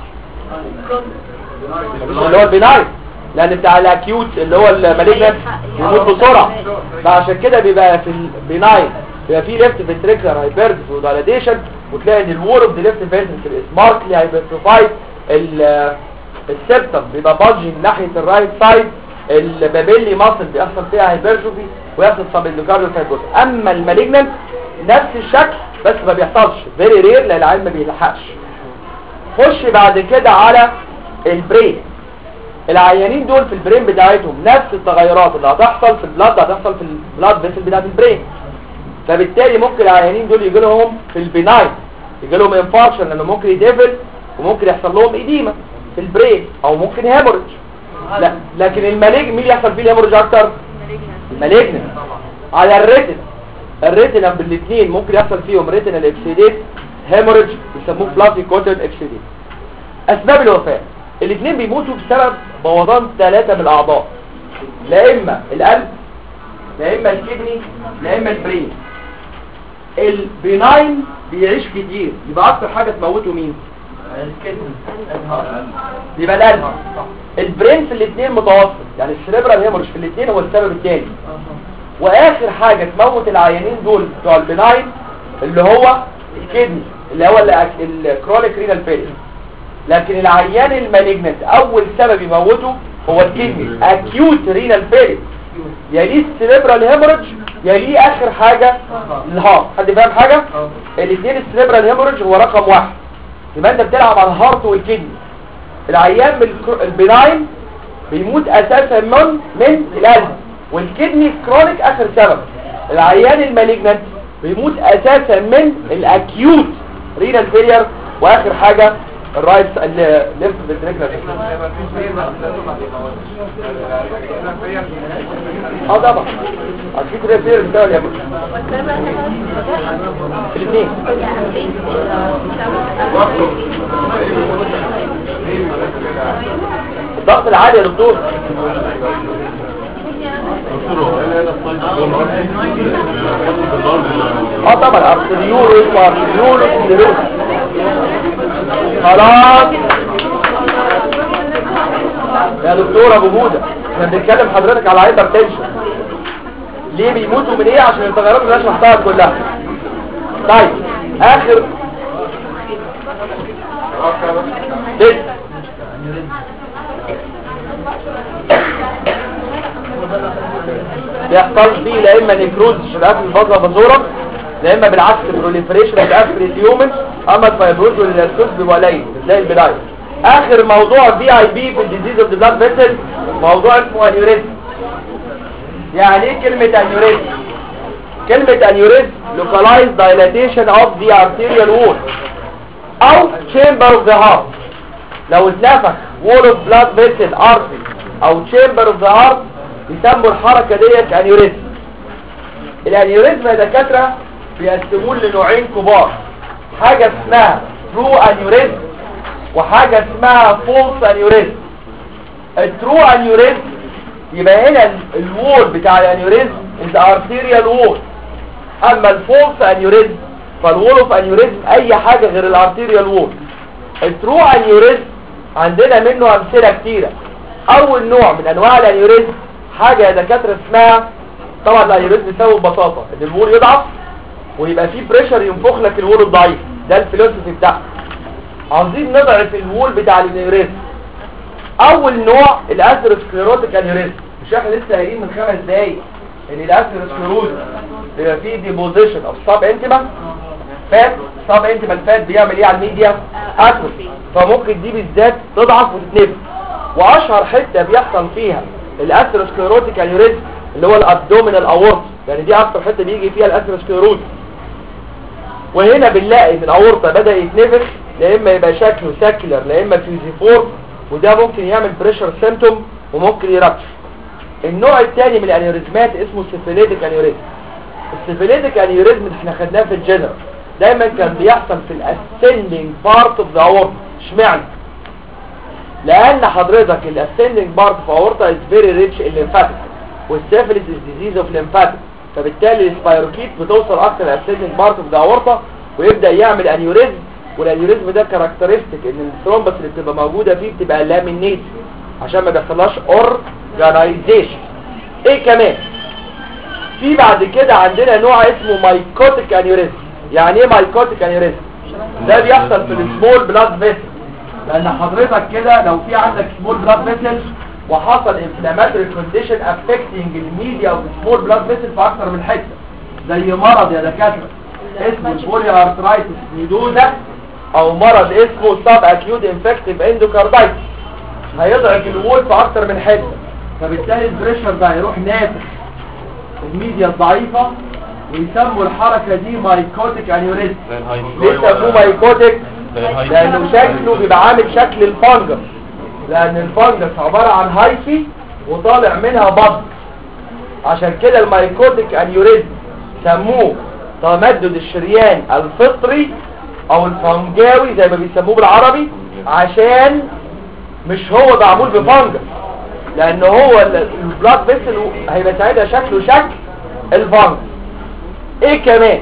اللي هو البناين لان بتاع الاكيوت اللي هو المالجنت بيموت بسرعه فعشان كده بيبقى في البناين بيبقى فيه ليفت فنتريكولار هايبرتروفي ودايلاتيشن وتلاقي ان الوور اوف ذا ليفت فنتريكل سماركلي هايبرتروفايد السبتم بيبقى بادجنج ناحيه الرايت سايد البابيلي ماسل بيحصل فيها هايبرتروفي ويحصل سبندوكارديال فايبروز اما المالجنت نفس الشكل بس ما بيحصلش فيري رير لان العيل ما بيلحقش خش بعد كده على البرين العيانين دول في البرين بتاعتهم نفس التغيرات اللي هتحصل في البلاد هتحصل في البلاد فيسل بتاعت البرين فبالتالي ممكن العيانين دول يجي لهم في البناين يجي لهم انفاركشن لانه ممكن يدفل وممكن يحصل لهم ايديما في البرين او ممكن هيموريج لا لكن المالج مين اللي يحصل فيه الهيموريج اكتر المالجنت على الريتنا الريتنا بالاثنين ممكن يحصل فيهم ريتنال اكسيديت هيموريج بيسموه فلافي كوتن اكسيديت اسباب الوفاه الاثنين بيموتوا بسبب بوظان ثلاثه من الاعضاء لا اما القلب لا اما الكدني لا اما البرين البناين بيعيش كتير يبقى اكتر حاجه تموته مين يبقى القلب البرين في الاثنين متوسط يعني السريبرال هيموريج في الاثنين هو السبب الثاني واخر حاجة تموت العيانين دول بتوع البناين اللي هو الكدني اللي هو الكرونيك رينال فيلير لكن العيان المالجنت اول سبب يموته هو الكدني اكيوت رينال فيلير يليه السريبرال هيموريج يليه اخر حاجة الهارت حد فاهم حاجة الاثنين السريبرال هيموريج هو رقم واحد يبقى انت بتلعب على الهارت والكدني العيان من الكرو- البناين بيموت اساسا من من القلب والكدني كرونيك اخر سبب العيان المالجنت بيموت اساسا من الاكيوت رينال فيلير واخر حاجه الرايت الليفت فنتريكولار اه طبعا اكيد رينال فيلير بتاع يا الاثنين الضغط العالي يا دكتور اه طبعا ارتريولوس وارتريولوس سكليروس خلاص يا دكتور ابو جوده احنا بنتكلم حضرتك على هايبر تنشن ليه بيموتوا من ايه عشان التغيرات اللي انا شرحتها كلها طيب اخر ست بيحصل فيه لا اما نيكروز شبكات الفضله بزوره لا اما بالعكس بروليفريشن بتقفل اليومن اما الفايبروز والالاستوز بيبقى قليل زي البدايه اخر موضوع في اي بي في الديزيز اوف ذا بلاد فيسل موضوع اسمه انيوريزم يعني ايه كلمه انيوريزم كلمه انيوريزم localized dilatation of the arterial wall او chamber of the heart لو اتنفخ wall of blood vessel artery او chamber of the heart يسموا الحركة ديت انيوريزم الانيوريزم يا دكاترة بيقسموه لنوعين كبار حاجة اسمها ترو انيوريزم وحاجة اسمها فولس انيوريزم الترو انيوريزم يبقى هنا ال- الوول بتاع الانيوريزم is arterial wall اما الفولس انيوريزم فالوول اوف انيوريزم اي حاجة غير الارتيريال وول الترو انيوريزم عندنا منه امثله كتيره اول نوع من انواع الانيوريزم حاجه يا دكاتره اسمها طبعا الانيوريزم بيساوي ببساطه ان الوول يضعف ويبقى فيه بريشر ينفخ لك الوول الضعيف ده الفلوسفي بتاعه عاوزين نضعف الوول بتاع الانيوريزم اول نوع الاثيروسكليروتيك انيوريزم مش احنا لسه قايلين من خمس دقايق ان الاثيروسكليروز بيبقى فيه ديبوزيشن اوف سب انتما فات سب انتما الفات بيعمل ايه على الميديا اتروفي فممكن دي بالذات تضعف وتتنفخ واشهر حته بيحصل فيها الاثيروسكليروتيك انيوريزم اللي هو الابدومينال اورت يعني دي اكتر حته بيجي فيها الاثيروسكليروز وهنا بنلاقي ان الاورطه بدا يتنفخ لا اما يبقى شكله ساكلر لا اما فيزيفور وده ممكن يعمل بريشر سيمتوم وممكن يربش النوع الثاني من الانيوريزمات اسمه سيفيليتيك انيوريزم السيفيليتيك انيوريزم اللي احنا خدناه في الجنرال دايما كان بيحصل في الاسندنج بارت اوف ذا اورتا اشمعنى لان حضرتك الاسندنج بارت في اورتا از فيري ريتش ان ليمفاتيك والسيفيليس از ديزيز اوف ليمفاتيك فبالتالي السبايروكيت بتوصل اكتر الاسندنج بارت اوف ذا اورتا ويبدا يعمل انيوريزم والانيوريزم ده كاركترستيك ان الثرومبس اللي بتبقى موجوده فيه بتبقى لامينيت عشان ما بيحصلهاش اورجانيزيشن ايه كمان في بعد كده عندنا نوع اسمه مايكوتيك انيوريزم يعني ايه مايكوتيك انيوريزم ده بيحصل في السمول بلاد فيسل لان حضرتك كده لو في عندك سمول بلاد فيسل وحصل انفلاماتوري كونديشن افكتنج الميديا او السمول بلاد فيسل في اكتر من حته زي مرض يا دكاتره اسمه البولي ارترايتس نيدوزا او مرض اسمه سب اكيوت انفكتيف اندوكاردايتس هيضعف الوول في اكتر من حته فبالتالي البريشر ده هيروح نافخ الميديا الضعيفة ويسموا الحركة دي مايكوتيك انيوريزم زي الهاي ليه سموه مايكوتيك زي الهاي لانه شكله بيبقى عامل شكل الفنجس لان الفنجس عبارة عن هايفي وطالع منها بض عشان كده المايكوتيك انيوريزم سموه تمدد الشريان الفطري او الفنجاوي زي ما بيسموه بالعربي عشان مش هو معمول بفنجس لان هو ال- البلاد فيسل هيبقى ساعتها شكله شكل الفنجس ايه كمان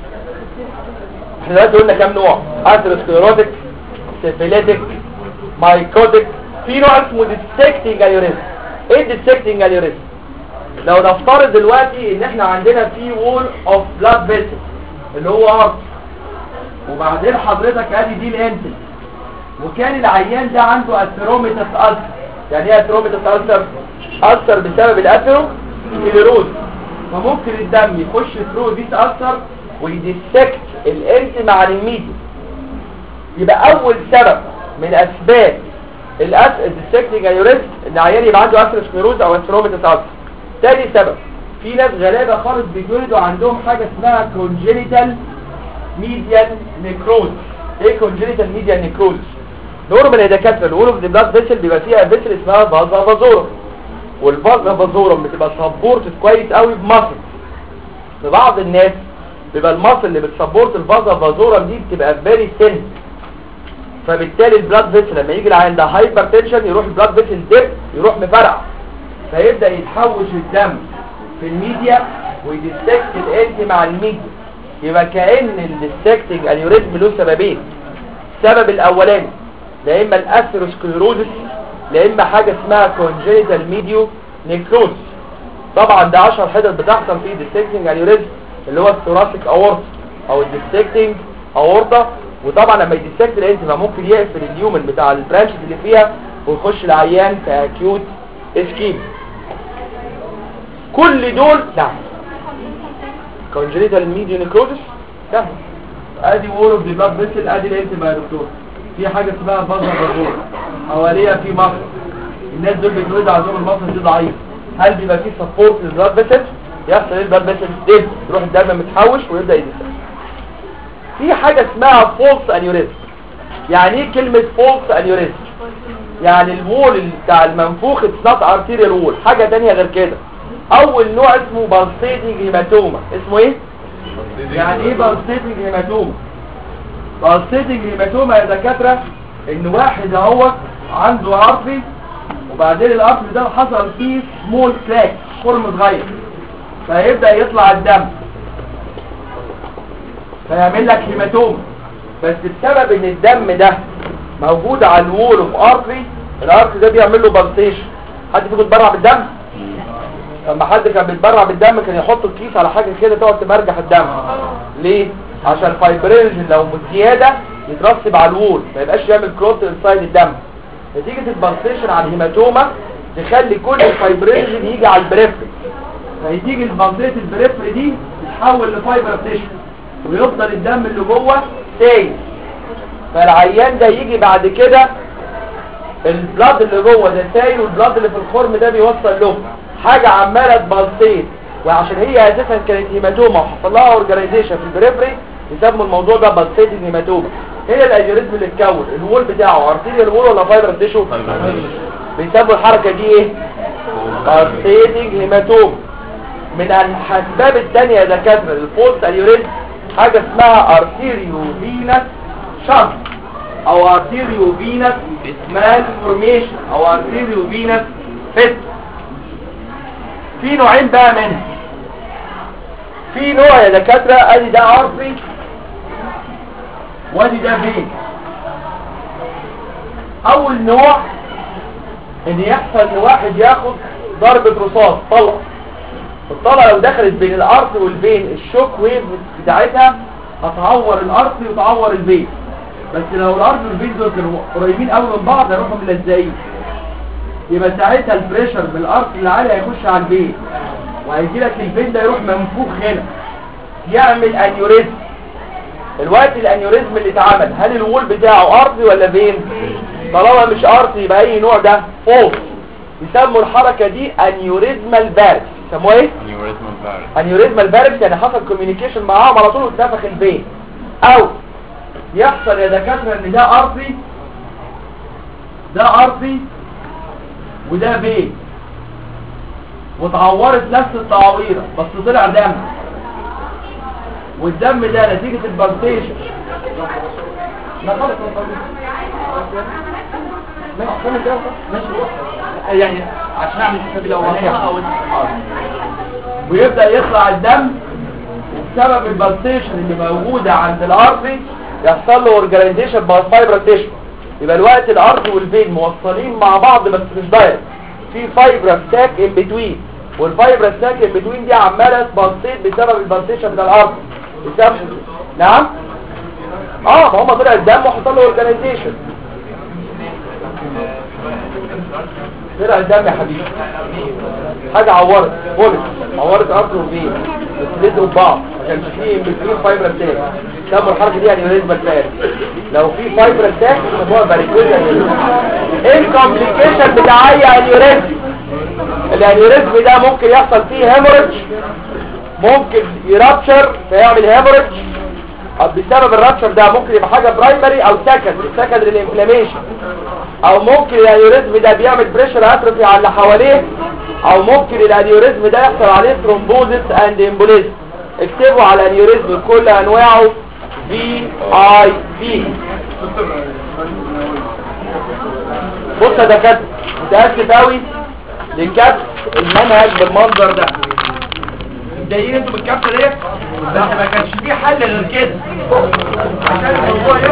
احنا دلوقتي قلنا كام نوع اثيروسكليروتيك سيفيليتيك مايكوتيك في نوع اسمه ديسكتنج انيوريزم ايه الديسكتنج انيوريزم لو نفترض دلوقتي ان احنا عندنا في وول اوف بلاد فيسل اللي هو ارض وبعدين حضرتك ادي دي الانتل وكان العيان ده عنده اثيروميتس ألسر يعني ايه اثيروميتس ألسر ألسر بسبب الاثيرو سكليروز فممكن الدم يخش ثرو ديس ألسر ويديسكت الانت مع الميديا يبقى اول سبب من اسباب الاس الديسكتنج انيوريزم ان عيان يبقى عنده اثيروسكليروز او اثيروميتس ألسر تاني سبب في ناس غلابه خالص بيتولدوا عندهم حاجه اسمها كونجينيتال ميديان نيكروز ايه كونجينيتال ميديان نيكروز نورمال يا دكاتره الول اوف ذا بلاد فيسل بيبقى فيها فيسل اسمها فازا فازورم والفازا فازورم بتبقى سبورتد كويس قوي بمصل في بعض الناس بيبقى المصل اللي بتسبورت الفازا فازورم دي بتبقى فيري سن فبالتالي البلاد فيسل لما يجي العيان ده هايبر تنشن يروح البلاد فيسل ديب يروح مفرقع فيبدا يتحوش الدم في الميديا ويديستكت الانتي مع الميديا يبقى كأن الديستكتنج انيوريزم له سببين السبب الاولاني لا اما الاثيروسكليروزس لا اما حاجه اسمها كونجينيتال ميديو نيكروز طبعا ده اشهر حدث بتحصل فيه ديستكتنج انيوريزم اللي هو الثوراسيك اورت او الديستكتنج اورتا وطبعا لما يديستكت الانتما ممكن يقفل اليومن بتاع البرانشز اللي فيها ويخش العيان في اكيوت اسكيم كل دول نعم كونجينيتال ميديو نيكروزس سهل ادي وول اوف ذا بلاد فيسل ادي الانت بقى يا دكتور في حاجه اسمها بازا بازور حواليها في مصر الناس دول بيتولدوا عندهم المصر دي ضعيف هل بيبقى في سبورت للبلاد فيسل يحصل ايه البلاد فيسل دي يروح الدم متحوش ويبدا يدفع في حاجه اسمها فولس انيوريزم يعني ايه كلمه فولس انيوريزم يعني الوول بتاع المنفوخ اتس ارتيريال وول حاجه تانية غير كده اول نوع اسمه بالسيتنج هيماتوما اسمه ايه يعني ايه بالسيتنج هيماتوما بالسيتنج هيماتوما يا دكاتره ان واحد اهو عنده ارتري وبعدين الارتري ده حصل فيه سمول كراك خرم صغير فيبدا يطلع الدم فيعمل لك هيماتوما بس بسبب ان الدم ده موجود على الوول اوف ارتري الارتري ده بيعمل له بالسيشن حد فيكم بيتبرع بالدم لما حد كان بيتبرع بالدم كان يحط الكيس على حاجه كده تقعد تمرجح الدم ليه عشان الفايبرينجن لو زياده يترسب على الوول ما يبقاش يعمل كلوت انسايد الدم نتيجه البالسيشن على الهيماتوما تخلي كل الفايبرينجن يجي على البريفري فيتيجي البالسيت البريفري دي تتحول لفايبر تيشن ويفضل الدم اللي جوه سايل فالعيان ده يجي بعد كده البلاد اللي جوه ده سايل والبلاد اللي في الخرم ده بيوصل له حاجة عمالة تبلسيت وعشان هي اساسا كانت هيماتوما وحصل لها اورجانيزيشن في البريفري يسموا الموضوع ده بلسيتنج هيماتوما هي الاجوريزم اللي اتكون الوول بتاعه ارتيريال وول ولا فايبر تيشو بيسموا الحركة دي ايه بلسيتنج هيماتوما من الاسباب الثانيه يا دكاتره للفولس اليوريزم حاجه اسمها ارتيريو فينس شنط او ارتيريو فينس مالفورميشن او ارتيريو فينس فيت في نوعين بقى منه في نوع يا دكاتره ادي ده ارتري وادي ده فين اول نوع ان يحصل ان واحد ياخد ضربة رصاص طلقة الطلقة لو دخلت بين الارض والبين الشوك ويف بتاعتها هتعور الارض وتعور البين بس لو الارض والبين دول كانوا قريبين قوي من بعض هيروحوا ملزقين يبقى ساعتها البريشر من الارض اللي عالي هيخش على البين وهيجي لك البين ده يروح منفوخ هنا يعمل انيوريزم الوقت الانيوريزم اللي اتعمل هل الوول بتاعه ارضي ولا بين طالما مش ارضي يبقى اي نوع ده فوق يسموا الحركة دي انيوريزمال باركس يسموها ايه Aneurysmal varus. انيوريزمال باركس يعني حصل كوميونيكيشن معاهم على طول واتنفخ البين او يحصل يا دكاتره ان ده ارضي ده ارضي وده بين وتعورت نفس التعويره بس طلع دم والدم ده نتيجه البلسيشن لا خالص ماشي كمل كده ماشي يعني عشان اعمل حسابي لو وصلها او ويبدأ يطلع الدم وبسبب البلسيشن اللي موجودة عند الارضي يحصل له اورجانيزيشن بالفايبر تيشو يبقى الوقت الارض والفين موصلين مع بعض بس مش دايركت في فايبر ستاك ان بتوين والفايبر ستاك ان بتوين دي عماله تبلسيت بسبب البلسيشن بتاع الارض بسبب نعم اه ما هم طلع الدم وحصل له اورجانيزيشن طلع الدم يا حبيبي حاجة عورت بولت عورت ارض وفين بس لزقوا ببعض ما كانش فيه بتوين فايبر تاك سموا الحركة دي انيوريزم تاك لو في فايبر تاك يسموها باريكوز انيوريزم ايه الكومبليكيشن بتاع اي انيوريزم الانيوريزم ده ممكن يحصل فيه هيموريدج ممكن يرابشر فيعمل هيموريدج بسبب الرابشر ده ممكن يبقى حاجة برايمري او سكند سكند للانفلاميشن او ممكن الانيوريزم ده بيعمل بريشر اتروفي على اللي حواليه او ممكن الانيوريزم ده يحصل عليه ثرومبوزيس اند امبوليزم اكتبوا على الانيوريزم كل انواعه في اي في بص يا دكاتره متاسف قوي لكبس المنهج بالمنظر ده متضايقين انتوا بالكبسه ديت بس ما كانش فيه حل غير كده عشان الموضوع